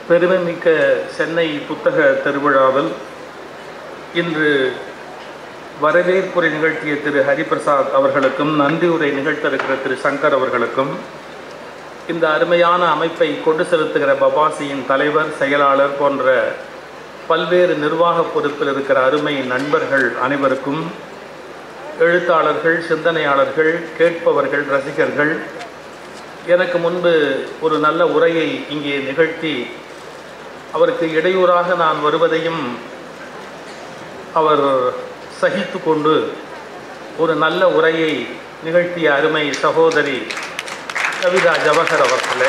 பெருமைமிக்க சென்னை புத்தக திருவிழாவில் இன்று வரவேற்புரை நிகழ்த்திய திரு ஹரிபிரசாத் அவர்களுக்கும் நன்றி உரை நிகழ்த்த இருக்கிற திரு சங்கர் அவர்களுக்கும் இந்த அருமையான அமைப்பை கொண்டு செலுத்துகிற பபாசியின் தலைவர் செயலாளர் போன்ற பல்வேறு நிர்வாக பொறுப்பில் இருக்கிற அருமை நண்பர்கள் அனைவருக்கும் எழுத்தாளர்கள் சிந்தனையாளர்கள் கேட்பவர்கள் ரசிகர்கள் எனக்கு முன்பு ஒரு நல்ல உரையை இங்கே நிகழ்த்தி அவருக்கு இடையூறாக நான் வருவதையும் அவர் சகித்து கொண்டு ஒரு நல்ல உரையை நிகழ்த்திய அருமை சகோதரி கவிதா ஜவஹர் அவர்களே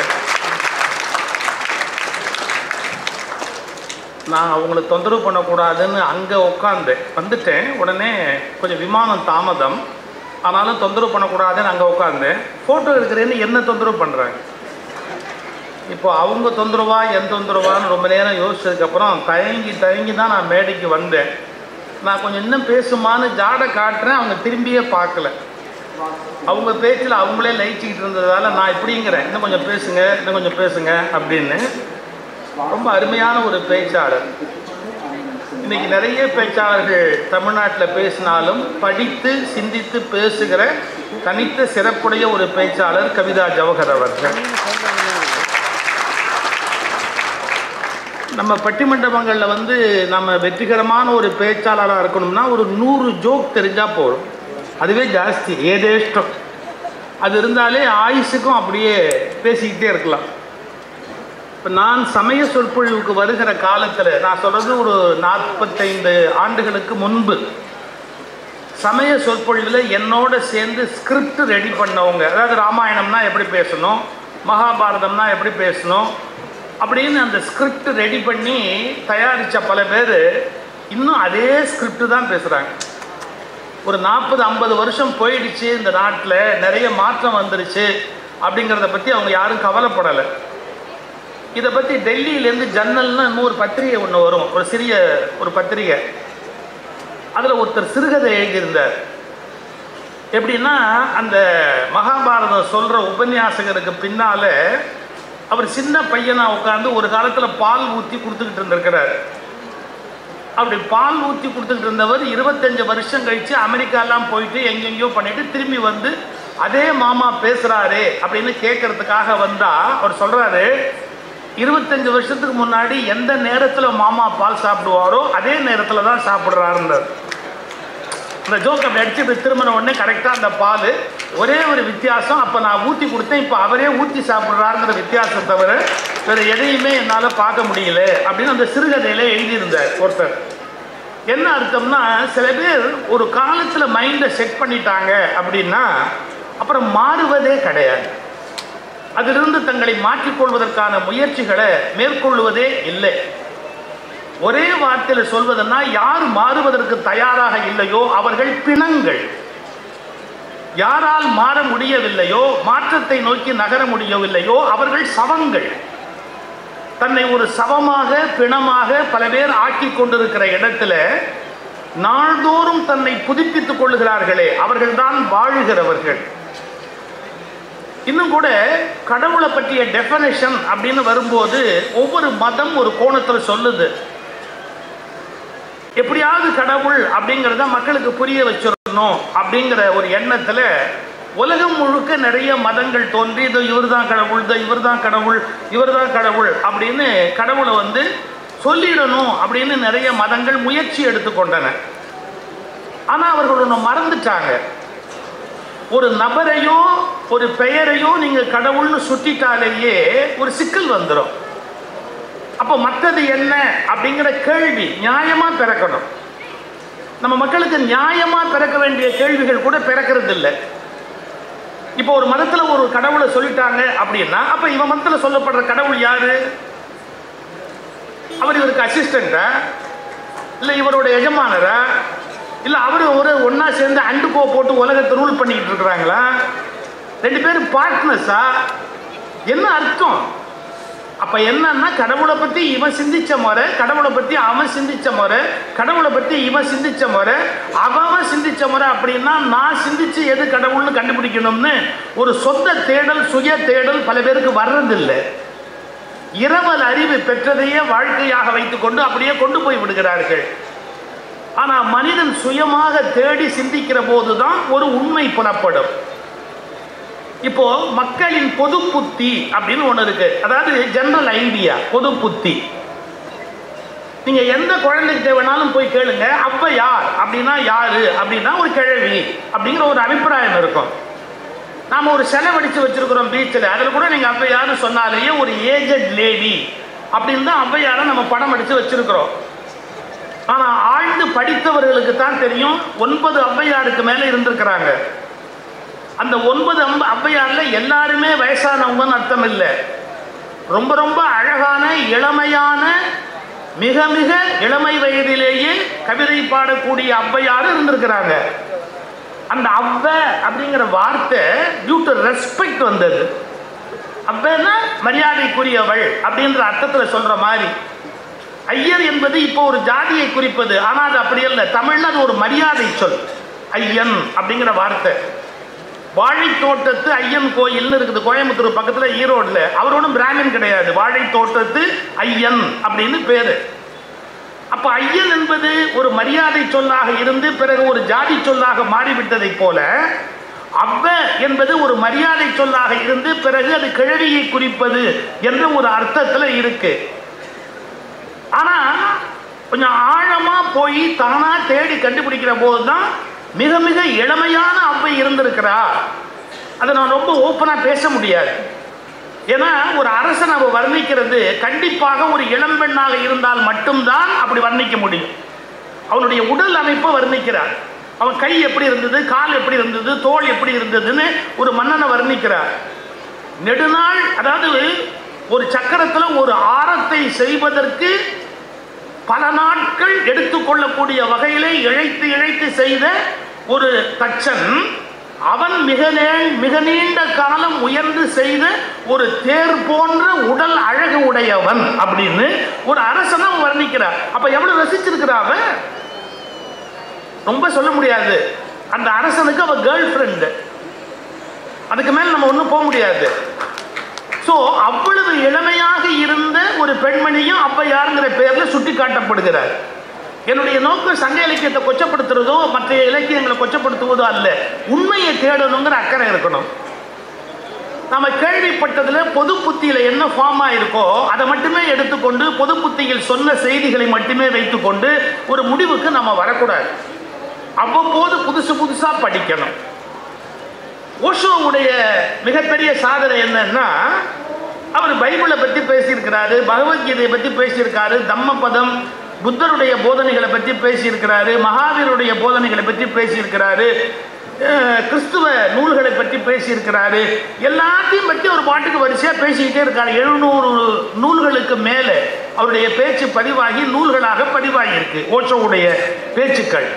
நான் அவங்கள தொந்தரவு பண்ணக்கூடாதுன்னு அங்கே உட்காந்தேன் வந்துட்டேன் உடனே கொஞ்சம் விமானம் தாமதம் ஆனாலும் தொந்தரவு பண்ணக்கூடாதுன்னு அங்கே உட்காந்தேன் ஃபோட்டோ எடுக்கிறேன்னு என்ன தொந்தரவு பண்ணுறாங்க இப்போ அவங்க தொந்தரவா என் தொந்தரவான்னு ரொம்ப நேரம் யோசிச்சதுக்கப்புறம் தயங்கி தயங்கி தான் நான் மேடைக்கு வந்தேன் நான் கொஞ்சம் இன்னும் பேசுமான்னு ஜாடை காட்டுறேன் அவங்க திரும்பியே பார்க்கல அவங்க பேச்சில் அவங்களே லயிச்சுக்கிட்டு இருந்ததால் நான் இப்படிங்கிறேன் இன்னும் கொஞ்சம் பேசுங்க இன்னும் கொஞ்சம் பேசுங்க அப்படின்னு ரொம்ப அருமையான ஒரு பேச்சாளர் இன்னைக்கு நிறைய பேச்சாளர்கள் தமிழ்நாட்டில் பேசினாலும் படித்து சிந்தித்து பேசுகிற தனித்த சிறப்புடைய ஒரு பேச்சாளர் கவிதா ஜவஹர் அவர்கள் நம்ம பட்டிமண்டபங்களில் வந்து நம்ம வெற்றிகரமான ஒரு பேச்சாளராக இருக்கணும்னா ஒரு நூறு ஜோக் தெரிஞ்சால் போதும் அதுவே ஜாஸ்தி ஏதேஷ்டம் அது இருந்தாலே ஆயுசுக்கும் அப்படியே பேசிக்கிட்டே இருக்கலாம் இப்போ நான் சமய சொற்பொழிவுக்கு வருகிற காலத்தில் நான் சொல்கிறது ஒரு நாற்பத்தைந்து ஆண்டுகளுக்கு முன்பு சமய சொற்பொழிவில் என்னோட சேர்ந்து ஸ்கிரிப்ட் ரெடி பண்ணவங்க அதாவது ராமாயணம்னா எப்படி பேசணும் மகாபாரதம்னா எப்படி பேசணும் அப்படின்னு அந்த ஸ்கிரிப்ட் ரெடி பண்ணி தயாரித்த பல பேர் இன்னும் அதே ஸ்கிரிப்ட் தான் பேசுகிறாங்க ஒரு நாற்பது ஐம்பது வருஷம் போயிடுச்சு இந்த நாட்டில் நிறைய மாற்றம் வந்துருச்சு அப்படிங்கிறத பற்றி அவங்க யாரும் கவலைப்படலை இதை பற்றி டெல்லியிலேருந்து ஜன்னல்னு இன்னொரு பத்திரிகை ஒன்று வரும் ஒரு சிறிய ஒரு பத்திரிகை அதில் ஒருத்தர் சிறுகதை எழுதியிருந்தார் எப்படின்னா அந்த மகாபாரதம் சொல்கிற உபன்யாசகருக்கு பின்னால் அவர் சின்ன பையனாக உட்காந்து ஒரு காலத்தில் பால் ஊற்றி கொடுத்துக்கிட்டு இருந்திருக்கிறார் அப்படி பால் ஊற்றி கொடுத்துக்கிட்டு இருந்தவர் இருபத்தஞ்சு வருஷம் கழித்து அமெரிக்காலாம் போயிட்டு எங்கெங்கேயோ பண்ணிட்டு திரும்பி வந்து அதே மாமா பேசுகிறாரு அப்படின்னு கேட்கறதுக்காக வந்தால் அவர் சொல்கிறாரு இருபத்தஞ்சு வருஷத்துக்கு முன்னாடி எந்த நேரத்தில் மாமா பால் சாப்பிடுவாரோ அதே நேரத்தில் தான் சாப்பிட்றாருன்றார் இந்த ஜோக் அப்படி அடிச்சு திரும்பின உடனே கரெக்டாக அந்த பால் ஒரே ஒரு வித்தியாசம் அப்போ நான் ஊற்றி கொடுத்தேன் இப்போ அவரே ஊற்றி சாப்பிட்றாருங்கிற வித்தியாசம் தவிர வேறு எதையுமே என்னால் பார்க்க முடியல அப்படின்னு அந்த சிறுகதையில் எழுதியிருந்தார் ஒருத்தர் என்ன அர்த்தம்னா சில பேர் ஒரு காலத்தில் மைண்டை செட் பண்ணிட்டாங்க அப்படின்னா அப்புறம் மாறுவதே கிடையாது அதிலிருந்து தங்களை மாற்றிக்கொள்வதற்கான முயற்சிகளை மேற்கொள்வதே இல்லை ஒரே வார்த்தையில் சொல்வதுன்னா யார் மாறுவதற்கு தயாராக இல்லையோ அவர்கள் பிணங்கள் யாரால் மாற முடியவில்லையோ மாற்றத்தை நோக்கி நகர முடியவில்லையோ அவர்கள் சவங்கள் தன்னை ஒரு சவமாக பிணமாக பல பேர் ஆக்கி கொண்டிருக்கிற இடத்துல நாள்தோறும் தன்னை புதுப்பித்துக் கொள்ளுகிறார்களே அவர்கள்தான் வாழுகிறவர்கள் இன்னும் கூட கடவுளை பற்றிய டெஃபனேஷன் அப்படின்னு வரும்போது ஒவ்வொரு மதம் ஒரு கோணத்தில் சொல்லுது எப்படியாவது கடவுள் அப்படிங்கிறத மக்களுக்கு புரிய வச்சிடணும் அப்படிங்கிற ஒரு எண்ணத்தில் உலகம் முழுக்க நிறைய மதங்கள் தோன்றி இதோ இவர் தான் கடவுள் இதோ இவர் தான் கடவுள் இவர் தான் கடவுள் அப்படின்னு கடவுளை வந்து சொல்லிடணும் அப்படின்னு நிறைய மதங்கள் முயற்சி எடுத்துக்கொண்டன ஆனால் அவர்கள் ஒன்று மறந்துட்டாங்க ஒரு நபரையோ ஒரு பெயரையோ நீங்கள் கடவுள்னு சுட்டிட்டாலேயே ஒரு சிக்கல் வந்துடும் அப்போ மற்றது என்ன அப்படிங்கிற கேள்வி நியாயமாக பிறக்கணும் நம்ம மக்களுக்கு நியாயமாக பிறக்க வேண்டிய கேள்விகள் கூட பிறக்கிறது இல்லை இப்போ ஒரு மதத்தில் ஒரு கடவுளை சொல்லிட்டாங்க அப்படின்னா அப்போ இவன் மதத்தில் சொல்லப்படுற கடவுள் யாரு அவர் இவருக்கு அசிஸ்டண்டா இல்லை இவரோட எஜமானரா இல்லை அவர் ஒரு ஒன்றா சேர்ந்து அண்டுக்கோ போட்டு உலகத்தை ரூல் பண்ணிக்கிட்டு இருக்கிறாங்களா ரெண்டு பேரும் பார்ட்னர்ஸா என்ன அர்த்தம் அப்போ என்னன்னா கடவுளை பற்றி இவன் சிந்திச்ச முறை கடவுளை பற்றி அவன் சிந்திச்ச முறை கடவுளை பற்றி இவன் சிந்திச்ச முறை அவன் சிந்திச்ச முறை அப்படின்னா நான் சிந்திச்சு எது கடவுள்னு கண்டுபிடிக்கணும்னு ஒரு சொந்த தேடல் சுய தேடல் பல பேருக்கு வர்றதில்லை இரவல் அறிவு பெற்றதையே வாழ்க்கையாக வைத்துக்கொண்டு அப்படியே கொண்டு போய் விடுகிறார்கள் ஆனா மனிதன் சுயமாக தேடி சிந்திக்கிற போதுதான் ஒரு உண்மை புலப்படும் இப்போ மக்களின் பொது புத்தி அப்படின்னு ஒண்ணு இருக்கு அதாவது ஜெனரல் ஐடியா பொது புத்தி நீங்க எந்த குழந்தைகிட்ட வேணாலும் போய் கேளுங்க அப்ப யார் அப்படின்னா யாரு அப்படின்னா ஒரு கிழவி அப்படிங்கிற ஒரு அபிப்பிராயம் இருக்கும் நாம ஒரு செலை வடிச்சு வச்சிருக்கிறோம் பீச்சில் அதில் கூட நீங்க ஔவையார்னு சொன்னாலேயே ஒரு ஏஜட் லேடி அப்படின்னு தான் ஔவையாரை நம்ம படம் அடிச்சு வச்சிருக்கிறோம் ஆனா ஆழ்ந்து படித்தவர்களுக்கு தான் தெரியும் ஒன்பது ஔவையாருக்கு மேல இருந்திருக்கிறாங்க அந்த ஒன்பது அம்ப ஔவையார்ல எல்லாருமே வயசானவங்கன்னு அர்த்தம் இல்லை ரொம்ப ரொம்ப அழகான இளமையான மிக மிக இளமை வயதிலேயே கவிதை பாடக்கூடிய ஔவையார் இருந்திருக்கிறாங்க அந்த அவ்வ அப்படிங்கிற வார்த்தை டியூ டு ரெஸ்பெக்ட் வந்தது அவ்வன்னா மரியாதைக்குரியவள் அப்படின்ற அர்த்தத்தில் சொல்ற மாதிரி ஐயர் என்பது இப்போ ஒரு ஜாதியை குறிப்பது ஆனால் அது அப்படி இல்லை தமிழ்ல அது ஒரு மரியாதை சொல் ஐயன் அப்படிங்கிற வார்த்தை வாழை தோட்டத்து ஐயன் கோயில்னு இருக்குது கோயம்புத்தூர் பக்கத்துல ஈரோடுல அவரோடும் பிராமின் கிடையாது வாழை தோட்டத்து ஐயன் அப்படின்னு பேரு அப்ப ஐயன் என்பது ஒரு மரியாதை சொல்லாக இருந்து பிறகு ஒரு ஜாதி சொல்லாக மாறிவிட்டதை போல அவ்வ என்பது ஒரு மரியாதை சொல்லாக இருந்து பிறகு அது கிழவியை குறிப்பது என்ற ஒரு அர்த்தத்துல இருக்கு ஆனா கொஞ்சம் ஆழமா போய் தானா தேடி கண்டுபிடிக்கிற போதுதான் மிக மிக இளமையான அவ்வை இருந்திருக்கிறா அதை நான் ரொம்ப ஓப்பனா பேச முடியாது ஏன்னா ஒரு அரசன் அவ வர்ணிக்கிறது கண்டிப்பாக ஒரு இளம்பெண்ணாக இருந்தால் மட்டும்தான் அப்படி வர்ணிக்க முடியும் அவனுடைய உடல் அமைப்பை வர்ணிக்கிறார் அவன் கை எப்படி இருந்தது கால் எப்படி இருந்தது தோல் எப்படி இருந்ததுன்னு ஒரு மன்னனை வர்ணிக்கிறார் நெடுநாள் அதாவது ஒரு சக்கரத்தில் ஒரு ஆரத்தை செய்வதற்கு பல நாட்கள் எடுத்துக்கொள்ளக்கூடிய வகையிலே இழைத்து இழைத்து செய்த ஒரு தச்சன் அவன் மிக நே- மிக நீண்ட காலம் உயர்ந்து செய்த ஒரு தேர் போன்ற உடல் அழகு உடையவன் அப்படின்னு ஒரு அரசனை அவன் வர்ணிக்கிறார் அப்ப எவ்வளவு ரசிச்சிருக்கிறா அவன் ரொம்ப சொல்ல முடியாது அந்த அரசனுக்கு அவ கேர்ள் ஃப்ரெண்டு அதுக்கு மேல நம்ம ஒன்றும் போக முடியாது ஸோ அவ்வளவு இளமையாக இருந்த ஒரு பெண்மணியும் ஔவையாருங்கிற பேர்ல சுட்டி காட்டப்படுகிறார் என்னுடைய நோக்கம் சங்க இலக்கியத்தை கொச்சப்படுத்துறதோ மற்ற இலக்கியங்களை கொச்சப்படுத்துவதோ அல்ல உண்மையை தேடணுங்கிற அக்கறை இருக்கணும் நம்ம கேள்விப்பட்டதுல பொது புத்தியில என்ன ஃபார்ம் ஆயிருக்கோ அதை மட்டுமே எடுத்துக்கொண்டு பொது புத்தியில் சொன்ன செய்திகளை மட்டுமே வைத்துக்கொண்டு ஒரு முடிவுக்கு நம்ம வரக்கூடாது அவ்வப்போது புதுசு புதுசா படிக்கணும் ஓஷோவுடைய மிகப்பெரிய சாதனை என்னன்னா அவர் பைபிளை பற்றி பேசியிருக்கிறாரு பகவத்கீதையை பற்றி பேசியிருக்காரு தம்மபதம் புத்தருடைய போதனைகளை பற்றி பேசியிருக்கிறாரு மகாவீருடைய போதனைகளை பற்றி பேசியிருக்கிறாரு அஹ், கிறிஸ்துவ நூல்களை பற்றி பேசியிருக்கிறாரு எல்லாத்தையும் பற்றி ஒரு பாட்டுக்கு வரிசையாக பேசிக்கிட்டே இருக்காரு எழுநூறு நூல்களுக்கு மேலே அவருடைய பேச்சு பதிவாகி நூல்களாக பதிவாகி இருக்கு ஓஷோவுடைய பேச்சுக்கள்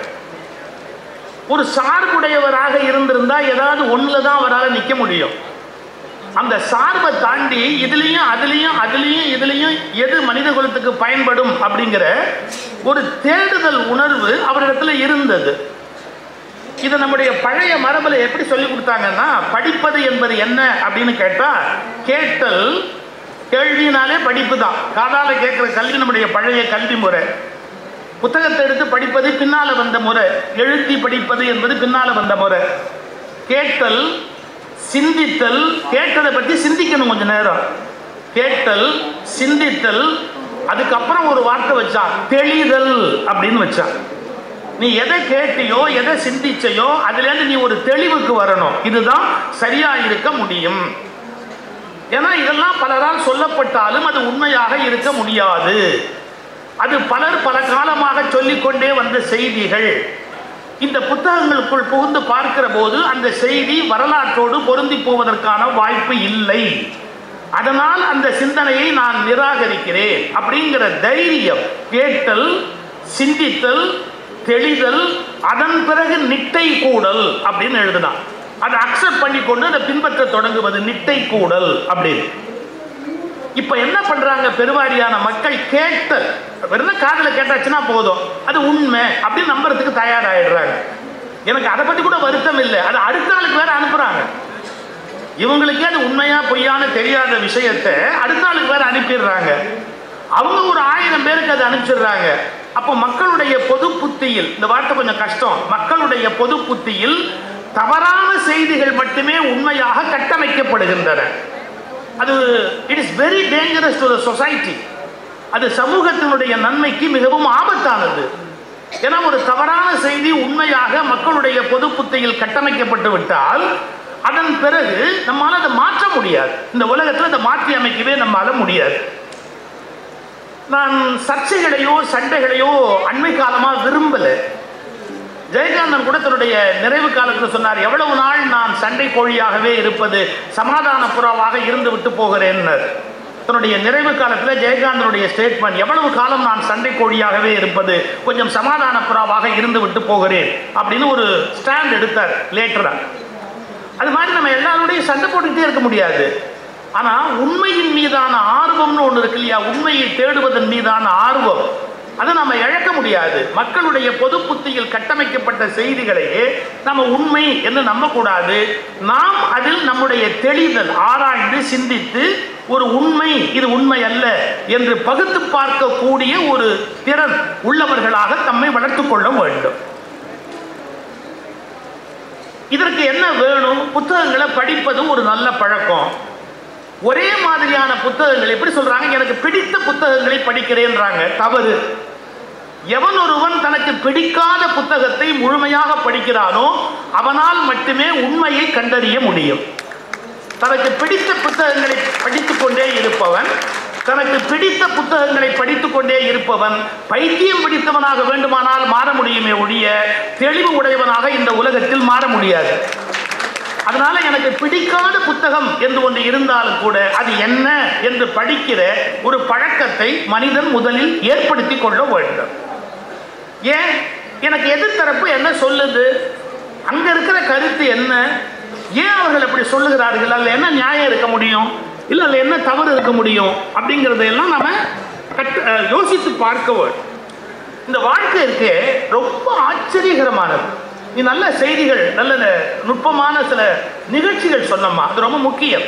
ஒரு சார்புடையவராக இருந்திருந்தா ஏதாவது ஒண்ணுல தான் அவரால் நிக்க முடியும் அந்த சார்பை தாண்டி இதுலயும் அதுலயும் அதுலயும் இதுலயும் எது மனித குலத்துக்கு பயன்படும் அப்படிங்கிற ஒரு தேடுதல் உணர்வு அவரிடத்துல இருந்தது இது நம்முடைய பழைய மரபில் எப்படி சொல்லி கொடுத்தாங்கன்னா படிப்பது என்பது என்ன அப்படின்னு கேட்டா கேட்டல் கேள்வினாலே படிப்பு தான் காதால கேட்கிற கல்வி நம்முடைய பழைய கல்வி முறை புத்தகத்தை எடுத்து படிப்பது பின்னால வந்த முறை எழுதி படிப்பது என்பது பின்னால வந்த முறை கேட்டல் சிந்தித்தல் கேட்டதை பற்றி சிந்திக்கணும் கொஞ்ச நேரம் கேட்டல் சிந்தித்தல் அதுக்கப்புறம் ஒரு வார்த்தை வச்சான் தெளிதல் அப்படின்னு வச்சான் நீ எதை கேட்டியோ எதை சிந்திச்சையோ அதுலேருந்து நீ ஒரு தெளிவுக்கு வரணும் இதுதான் சரியா இருக்க முடியும் ஏன்னா இதெல்லாம் பலரால் சொல்லப்பட்டாலும் அது உண்மையாக இருக்க முடியாது அது பலர் பல காலமாக சொல்லிக்கொண்டே வந்த செய்திகள் இந்த புத்தகங்களுக்குள் புகுந்து பார்க்கிற போது அந்த செய்தி வரலாற்றோடு பொருந்தி போவதற்கான வாய்ப்பு இல்லை அதனால் அந்த சிந்தனையை நான் நிராகரிக்கிறேன் அப்படிங்கிற தைரியம் கேட்டல் சிந்தித்தல் தெளிதல் அதன் பிறகு நிட்டை கூடல் அப்படின்னு எழுதினான் அதை அக்செப்ட் பண்ணிக்கொண்டு அதை பின்பற்ற தொடங்குவது நிட்டை கூடல் அப்படின்னு இப்ப என்ன பண்றாங்க பெருவாரியான மக்கள் கேட்டல் வெறும் காதுல கேட்டாச்சுன்னா போதும் அது உண்மை அப்படின்னு நம்புறதுக்கு தயாராயிடுறாங்க எனக்கு அதை பத்தி கூட வருத்தம் இல்லை அது அடுத்த நாளுக்கு வேற அனுப்புறாங்க இவங்களுக்கே அது உண்மையா பொய்யான்னு தெரியாத விஷயத்தை அடுத்த நாளுக்கு வேற அனுப்பிடுறாங்க அவங்க ஒரு ஆயிரம் பேருக்கு அதை அனுப்பிச்சிடுறாங்க அப்போ மக்களுடைய பொது புத்தியில் இந்த வார்த்தை கொஞ்சம் கஷ்டம் மக்களுடைய பொது புத்தியில் தவறான செய்திகள் மட்டுமே உண்மையாக கட்டமைக்கப்படுகின்றன அது it is very dangerous to the society அது சமூகத்தினுடைய நன்மைக்கு மிகவும் ஆபத்தானது ஏன்னா ஒரு தவறான செய்தி உண்மையாக மக்களுடைய பொது புத்தியில் கட்டமைக்கப்பட்டு விட்டால் அதன் பிறகு நம்மால் அதை மாற்ற முடியாது இந்த உலகத்தில் அதை மாற்றி அமைக்கவே நம்மால முடியாது நான் சர்ச்சைகளையோ சண்டைகளையோ அண்மை காலமா விரும்பல ஜெயகாந்தன் கூட தன்னுடைய நிறைவு காலத்தில் சொன்னார் எவ்வளவு நாள் நான் சண்டை கோழியாகவே இருப்பது சமாதான புறாவாக இருந்து விட்டு போகிறேன்னர் தன்னுடைய நிறைவு காலத்தில் ஜெயகாந்தனுடைய ஸ்டேட்மெண்ட் எவ்வளவு காலம் நான் சண்டை கோழியாகவே இருப்பது கொஞ்சம் சமாதான புறாவாக இருந்து விட்டு போகிறேன் அப்படின்னு ஒரு ஸ்டாண்ட் எடுத்தார் லேட்டரா அது மாதிரி நம்ம எல்லாரோடையும் சண்டை போட்டுக்கிட்டே இருக்க முடியாது ஆனா உண்மையின் மீதான ஆர்வம்னு ஒன்று இருக்கு இல்லையா உண்மையை தேடுவதன் மீதான ஆர்வம் அதை நம்ம இழக்க முடியாது மக்களுடைய பொது புத்தியில் கட்டமைக்கப்பட்ட செய்திகளையே நம்ம உண்மை என்று நம்பக்கூடாது நாம் அதில் நம்முடைய தெளிதல் ஆராய்ந்து சிந்தித்து ஒரு உண்மை இது உண்மை அல்ல என்று பகுத்து பார்க்கக்கூடிய ஒரு திறன் உள்ளவர்களாக தம்மை வளர்த்துக் கொள்ள வேண்டும் இதற்கு என்ன வேணும் புத்தகங்களை படிப்பது ஒரு நல்ல பழக்கம் ஒரே மாதிரியான புத்தகங்கள் எப்படி சொல்றாங்க எனக்கு பிடித்த புத்தகங்களை படிக்கிறேன்றாங்க தவறு எவன் ஒருவன் தனக்கு பிடிக்காத புத்தகத்தை முழுமையாக படிக்கிறானோ அவனால் மட்டுமே உண்மையை கண்டறிய முடியும் தனக்கு பிடித்த புத்தகங்களை படித்துக் கொண்டே இருப்பவன் தனக்கு பிடித்த புத்தகங்களை படித்துக் கொண்டே இருப்பவன் பைத்தியம் பிடித்தவனாக வேண்டுமானால் மாற முடியுமே ஒழிய தெளிவு உடையவனாக இந்த உலகத்தில் மாற முடியாது அதனால எனக்கு பிடிக்காத புத்தகம் என்று ஒன்று இருந்தாலும் கூட அது என்ன என்று படிக்கிற ஒரு பழக்கத்தை மனிதன் முதலில் ஏற்படுத்தி கொள்ள வேண்டும் ஏன் எனக்கு எதிர்த்தரப்பு என்ன சொல்லுது அங்க இருக்கிற கருத்து என்ன ஏன் அவர்கள் அப்படி சொல்லுகிறார்கள் அதில் என்ன நியாயம் இருக்க முடியும் இல்லை அதில் என்ன தவறு இருக்க முடியும் அப்படிங்கிறதையெல்லாம் நம்ம கட் அஹ், யோசித்து பார்க்க வேண்டும் இந்த வாழ்க்கை இருக்கே ரொம்ப ஆச்சரியகரமானது நீ நல்ல செய்திகள் நல்ல ந- நுட்பமான சில நிகழ்ச்சிகள் சொன்னம்மா அது ரொம்ப முக்கியம்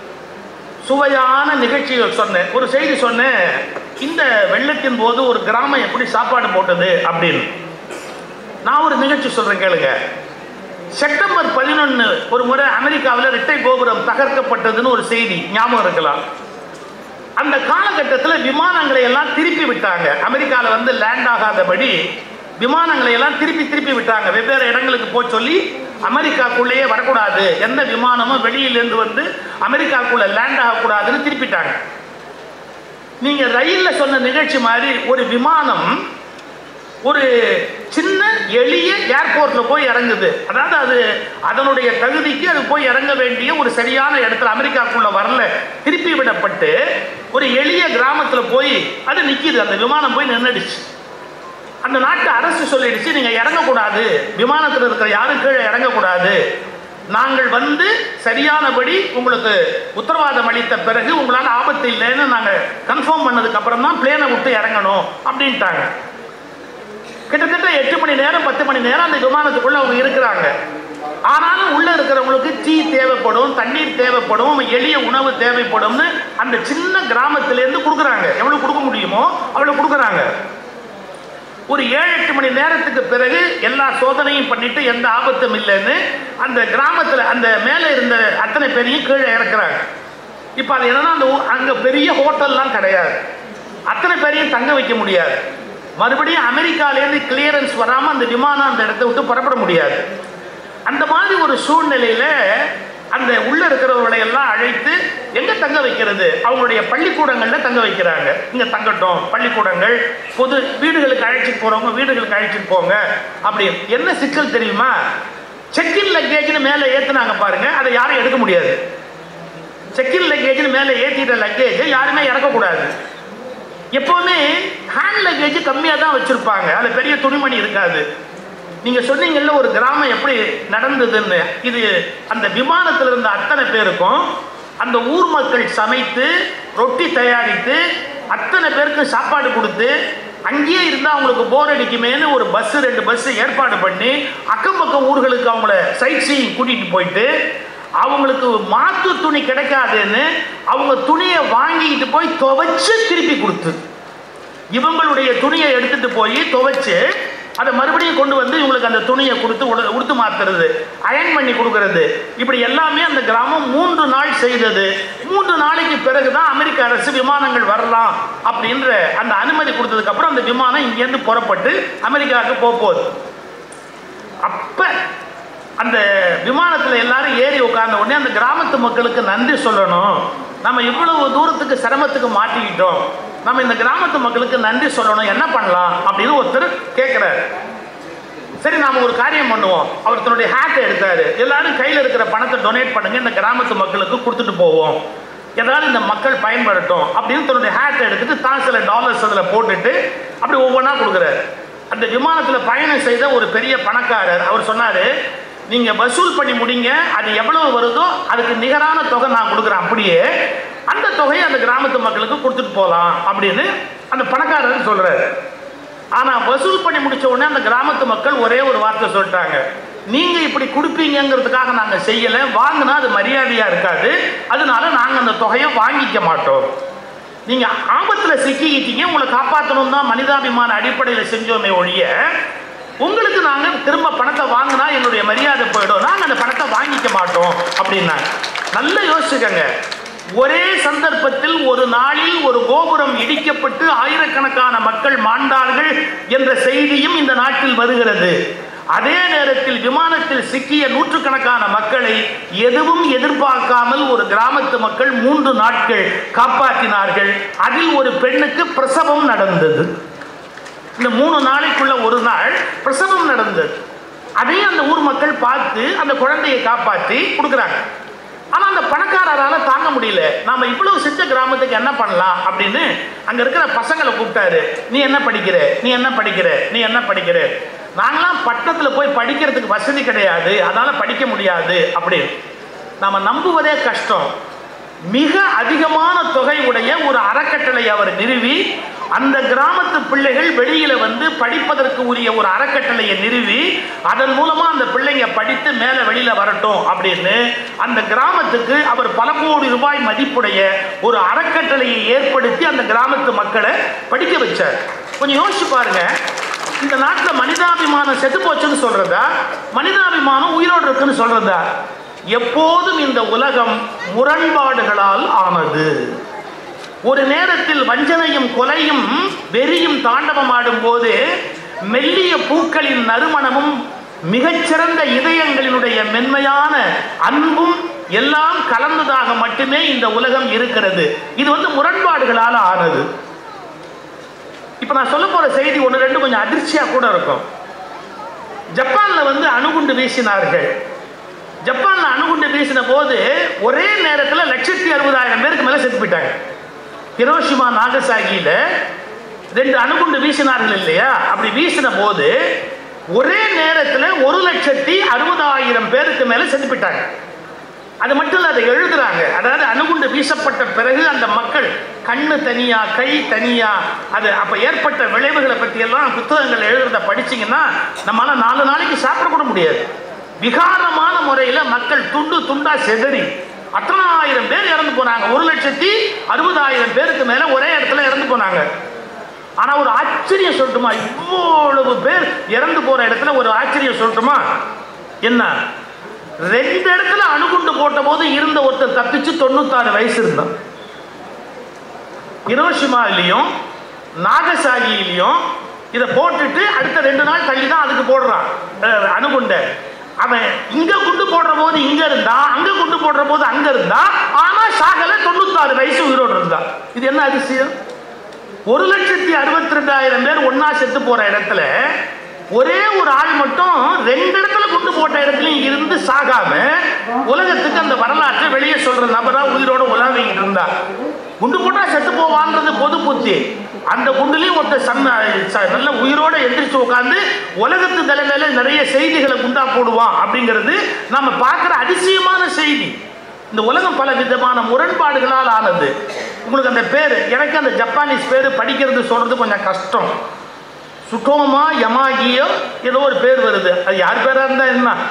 சுவையான நிகழ்ச்சிகள் சொன்னேன் ஒரு செய்தி சொன்னேன் இந்த வெள்ளத்தின் போது ஒரு கிராமம் எப்படி சாப்பாடு போட்டது அப்படின்னு நான் ஒரு நிகழ்ச்சி சொல்றேன் கேளுங்க செப்டம்பர் பதினொன்று ஒரு முறை அமெரிக்காவில் இரட்டை கோபுரம் தகர்க்கப்பட்டதுன்னு ஒரு செய்தி ஞாபகம் இருக்கலாம் அந்த காலகட்டத்தில் விமானங்களை எல்லாம் திருப்பி விட்டாங்க அமெரிக்காவில் வந்து லேண்ட் ஆகாதபடி விமானங்களை எல்லாம் திருப்பி திருப்பி விட்டாங்க வெவ்வேறு இடங்களுக்கு போய் சொல்லி அமெரிக்காக்குள்ளேயே வரக்கூடாது எந்த விமானமும் வெளியிலேருந்து வந்து அமெரிக்காக்குள்ள லேண்ட் ஆகக்கூடாதுன்னு திருப்பிட்டாங்க நீங்க ரயில்ல சொன்ன நிகழ்ச்சி மாதிரி ஒரு விமானம் ஒரு சின்ன எளிய ஏர்போர்ட்ல போய் இறங்குது அதாவது அது அதனுடைய தகுதிக்கு அது போய் இறங்க வேண்டிய ஒரு சரியான இடத்துல அமெரிக்காக்குள்ள வரல திருப்பி விடப்பட்டு ஒரு எளிய கிராமத்துல போய் அது நிக்குது அந்த விமானம் போய் நின்றுடுச்சு அந்த நாட்டு அரசு சொல்லிடுச்சு நீங்க இறங்கக்கூடாது விமானத்தில் இருக்கிற யாரும் கீழே இறங்கக்கூடாது நாங்கள் வந்து சரியானபடி உங்களுக்கு உத்தரவாதம் அளித்த பிறகு உங்களால் ஆபத்து இல்லைன்னு நாங்கள் கன்ஃபார்ம் பண்ணதுக்கு அப்புறம் தான் பிளேனை விட்டு இறங்கணும் அப்படின்ட்டாங்க கிட்டத்தட்ட எட்டு மணி நேரம் பத்து மணி நேரம் அந்த விமானத்துக்குள்ள அவங்க இருக்கிறாங்க ஆனாலும் உள்ள இருக்கிறவங்களுக்கு டீ தேவைப்படும் தண்ணீர் தேவைப்படும் எளிய உணவு தேவைப்படும்னு அந்த சின்ன கிராமத்திலேருந்து கொடுக்குறாங்க எவ்வளவு கொடுக்க முடியுமோ அவ்வளவு கொடுக்குறாங்க ஒரு ஏழு எட்டு மணி நேரத்துக்கு பிறகு எல்லா சோதனையும் பண்ணிட்டு எந்த ஆபத்தும் இல்லைன்னு அந்த கிராமத்தில் அந்த மேலே இருந்த அத்தனை பேரையும் கீழே இறக்குறாங்க இப்போ அது என்னன்னா அந்த ஊ- அங்க பெரிய ஹோட்டல்லாம் கிடையாது அத்தனை பேரையும் தங்க வைக்க முடியாது மறுபடியும் அமெரிக்காலேருந்து கிளியரன்ஸ் வராமல் அந்த விமானம் அந்த இடத்த விட்டு புறப்பட முடியாது அந்த மாதிரி ஒரு சூழ்நிலையில அந்த உள்ள இருக்கிறவர்களை எல்லாம் அழைத்து எங்க தங்க வைக்கிறது அவங்களுடைய பள்ளிக்கூடங்கள்ல தங்க வைக்கிறாங்க இங்க தங்கட்டும் பள்ளிக்கூடங்கள் பொது வீடுகளுக்கு அழைச்சிட்டு போறவங்க வீடுகளுக்கு அழைச்சிட்டு போங்க அப்படி என்ன சிக்கல் தெரியுமா செக்கின் லக்கேஜ்னு மேலே ஏத்துனாங்க பாருங்க அதை யாரும் எடுக்க முடியாது செக்கின் லக்கேஜ்னு மேலே ஏற்றிட்ட லக்கேஜ் யாருமே இறக்கக்கூடாது எப்போவுமே ஹேண்ட் லக்கேஜ் கம்மியாக தான் வச்சுருப்பாங்க அதில் பெரிய துணிமணி இருக்காது நீங்கள் சொன்னீங்கல்ல ஒரு கிராமம் எப்படி நடந்ததுன்னு இது அந்த விமானத்தில் இருந்த அத்தனை பேருக்கும் அந்த ஊர் மக்கள் சமைத்து ரொட்டி தயாரித்து அத்தனை பேருக்கு சாப்பாடு கொடுத்து அங்கேயே இருந்தால் அவங்களுக்கு போர் அடிக்குமேன்னு ஒரு பஸ்ஸு ரெண்டு பஸ்ஸு ஏற்பாடு பண்ணி அக்கம் பக்கம் ஊர்களுக்கு அவங்கள சைட் சீயிங் கூட்டிகிட்டு போயிட்டு அவங்களுக்கு மாத்து துணி கிடைக்காதுன்னு அவங்க துணியை வாங்கிக்கிட்டு போய் துவைச்சு திருப்பி கொடுத்து இவங்களுடைய துணியை எடுத்துட்டு போய் துவைச்சு அதை மறுபடியும் கொண்டு வந்து இவங்களுக்கு அந்த துணியை கொடுத்து உடு- உடுத்து மாத்துறது அயன் பண்ணி கொடுக்கறது இப்படி எல்லாமே அந்த கிராமம் மூன்று நாள் செய்தது மூன்று நாளைக்கு பிறகுதான் அமெரிக்க அரசு விமானங்கள் வரலாம் அப்படின்ற அந்த அனுமதி கொடுத்ததுக்கு அப்புறம் அந்த விமானம் இங்கேருந்து புறப்பட்டு அமெரிக்காவுக்கு போக போகுது அப்ப அந்த விமானத்தில் எல்லாரும் ஏறி உட்கார்ந்த உடனே அந்த கிராமத்து மக்களுக்கு நன்றி சொல்லணும் நம்ம இவ்வளவு தூரத்துக்கு சிரமத்துக்கு மாட்டிக்கிட்டோம் நம்ம இந்த கிராமத்து மக்களுக்கு நன்றி சொல்லணும் என்ன பண்ணலாம் அப்படின்னு ஒருத்தர் கேட்குறாரு சரி நாம ஒரு காரியம் பண்ணுவோம் அவர் தன்னுடைய ஹேட்டை எடுத்தாரு எல்லாரும் கையில் இருக்கிற பணத்தை டொனேட் பண்ணுங்க இந்த கிராமத்து மக்களுக்கு கொடுத்துட்டு போவோம் ஏதாவது இந்த மக்கள் பயன்படட்டும் அப்படின்னு தன்னுடைய ஹேட்டை எடுத்துட்டு தான் சில டாலர்ஸ் அதில் போட்டுட்டு அப்படி ஒவ்வொன்றா கொடுக்குறாரு அந்த விமானத்தில் பயணம் செய்த ஒரு பெரிய பணக்காரர் அவர் சொன்னார் நீங்கள் வசூல் பண்ணி முடிங்க அது எவ்வளவு வருதோ அதுக்கு நிகரான தொகை நான் கொடுக்குறேன் அப்படியே அந்த தொகையை அந்த கிராமத்து மக்களுக்கு கொடுத்துட்டு போகலாம் அப்படின்னு அந்த பணக்காரர் சொல்கிறாரு ஆனா வசூல் பண்ணி முடிச்ச உடனே அந்த கிராமத்து மக்கள் ஒரே ஒரு வார்த்தை சொல்லிட்டாங்க நீங்க இப்படி கொடுப்பீங்கிறதுக்காக நாங்க செய்யல வாங்கினா அது மரியாதையா இருக்காது அதனால நாங்க அந்த தொகையை வாங்கிக்க மாட்டோம் நீங்க ஆபத்துல சிக்கிக்கிட்டீங்க உங்களை காப்பாற்றணும் தான் மனிதாபிமான அடிப்படையில் செஞ்சோமே ஒழிய உங்களுக்கு நாங்க திரும்ப பணத்தை வாங்கினா என்னுடைய மரியாதை போயிடும் நாங்க அந்த பணத்தை வாங்கிக்க மாட்டோம் அப்படின்னாங்க நல்லா யோசிச்சுக்கங்க ஒரே சந்தர்ப்பத்தில் ஒரு நாளில் ஒரு கோபுரம் இடிக்கப்பட்டு ஆயிரக்கணக்கான மக்கள் மாண்டார்கள் என்ற செய்தியும் இந்த நாட்டில் வருகிறது அதே நேரத்தில் விமானத்தில் சிக்கிய நூற்றுக்கணக்கான மக்களை எதுவும் எதிர்பார்க்காமல் ஒரு கிராமத்து மக்கள் மூன்று நாட்கள் காப்பாற்றினார்கள் அதில் ஒரு பெண்ணுக்கு பிரசவம் நடந்தது இந்த மூணு நாளைக்குள்ள ஒரு நாள் பிரசவம் நடந்தது அதையும் அந்த ஊர் மக்கள் பார்த்து அந்த குழந்தையை காப்பாற்றி கொடுக்குறாங்க ஆனா அந்த பணக்காரரால தாங்க முடியல நாம இவ்வளவு செஞ்ச கிராமத்துக்கு என்ன பண்ணலாம் அப்படின்னு அங்க இருக்கிற பசங்களை கூப்பிட்டாரு நீ என்ன படிக்கிற நீ என்ன படிக்கிற நீ என்ன படிக்கிற நாங்களாம் பட்டணத்துல போய் படிக்கிறதுக்கு வசதி கிடையாது அதனால படிக்க முடியாது அப்படின்னு நாம நம்புவதே கஷ்டம் மிக அதிகமான தொகை உடைய ஒரு அறக்கட்டளை அவர் நிறுவி அந்த கிராமத்து பிள்ளைகள் வெளியில வந்து படிப்பதற்கு உரிய ஒரு அறக்கட்டளையை நிறுவி அதன் மூலமா அந்த பிள்ளைங்க படித்து மேல வெளியில வரட்டும் அப்படின்னு அந்த கிராமத்துக்கு அவர் பல கோடி ரூபாய் மதிப்புடைய ஒரு அறக்கட்டளையை ஏற்படுத்தி அந்த கிராமத்து மக்களை படிக்க வச்சார் கொஞ்சம் யோசிச்சு பாருங்க இந்த நாட்டில் மனிதாபிமானம் செத்து போச்சுன்னு சொல்றதா மனிதாபிமானம் உயிரோடு இருக்குன்னு சொல்றதா எப்போதும் இந்த உலகம் முரண்பாடுகளால் ஆனது ஒரு நேரத்தில் வஞ்சனையும் கொலையும் வெறியும் தாண்டவமாடும் போது மெல்லிய பூக்களின் நறுமணமும் மிகச்சிறந்த இதயங்களினுடைய மென்மையான அன்பும் எல்லாம் கலந்ததாக மட்டுமே இந்த உலகம் இருக்கிறது இது வந்து முரண்பாடுகளால் ஆனது இப்போ நான் சொல்ல போற செய்தி ஒன்று ரெண்டு கொஞ்சம் அதிர்ச்சியா கூட இருக்கும் ஜப்பான்ல வந்து அணுகுண்டு வீசினார்கள் ஜப்பான்ல அணுகுண்டு வீசின போது ஒரே நேரத்தில் லட்சத்தி அறுபதாயிரம் பேருக்கு மேல செத்து போயிட்டாங்க ஹிரோஷிமா நாகசாகியில ரெண்டு அணுகுண்டு வீசினார்கள் இல்லையா அப்படி வீசின போது ஒரே நேரத்தில் ஒரு லட்சத்தி அறுபதாயிரம் பேருக்கு மேல செத்து போயிட்டாங்க அது மட்டும் இல்லை அதை எழுதுறாங்க அதாவது அணுகுண்டு வீசப்பட்ட பிறகு அந்த மக்கள் கண்ணு தனியா கை தனியா அது அப்ப ஏற்பட்ட விளைவுகளை பத்தி எல்லாம் புத்தகங்கள் எழுதுறத படிச்சீங்கன்னா நம்மளால நாலு நாளைக்கு சாப்பிட கூட முடியாது விகாரமான முறையில் மக்கள் துண்டு துண்டா செதறி அத்தனாயிரம் பேர் இறந்து போனாங்க ஒரு லட்சத்தி அறுபதாயிரம் பேருக்கு மேல ஒரே இடத்துல இறந்து போனாங்க ஆனா ஒரு ஆச்சரியம் சொல்லட்டுமா இவ்வளவு பேர் இறந்து போற இடத்துல ஒரு ஆச்சரியம் சொல்லட்டுமா என்ன ரெண்டு இடத்துல அணுகுண்டு போட்ட போது இருந்த ஒருத்தர் தப்பிச்சு தொண்ணூத்தாறு வயசு இருந்தான் ஹிரோஷிமாலையும் நாகசாகியிலையும் இதை போட்டுட்டு அடுத்த ரெண்டு நாள் தள்ளி தான் அதுக்கு போடுறான் அஹ், அணுகுண்டை அவன் இங்க குண்டு போடுற போது இங்க இருந்தா அங்க குண்டு போடுற போது அங்க இருந்தா ஆனா சாகல தொண்ணூத்தாறு வயசு உயிரோடு இருந்தா இது என்ன அதிசயம் ஒரு லட்சத்தி அறுபத்தி ரெண்டாயிரம் பேர் ஒன்னா செத்து போற இடத்துல ஒரே ஒரு ஆள் மட்டும் ரெண்டு இடத்துல குண்டு போட்ட இடத்துலயும் இருந்து சாகாம உலகத்துக்கு அந்த வரலாற்றை வெளியே சொல்ற நபரா உயிரோட உலாவிக்கிட்டு இருந்தா குண்டு போட்டா செத்து போவான்றது பொது புத்தி அந்த குண்டுலயும் ஒருத்தர் சன்ன ச- நல்ல உயிரோட எந்திரிச்சு உட்காந்து உலகத்து தலைமையில நிறைய செய்திகளை குண்டா போடுவான் அப்படிங்கிறது நம்ம பார்க்குற அதிசயமான செய்தி இந்த உலகம் பல விதமான முரண்பாடுகளால் ஆனது உங்களுக்கு அந்த பேர் எனக்கு அந்த ஜப்பானீஸ் பேர் படிக்கிறது சொல்றது கொஞ்சம் கஷ்டம் சுட்டோமா யமாகியோ ஏதோ ஒரு பேர் வருது அது யார் பேரா இருந்தா என்ன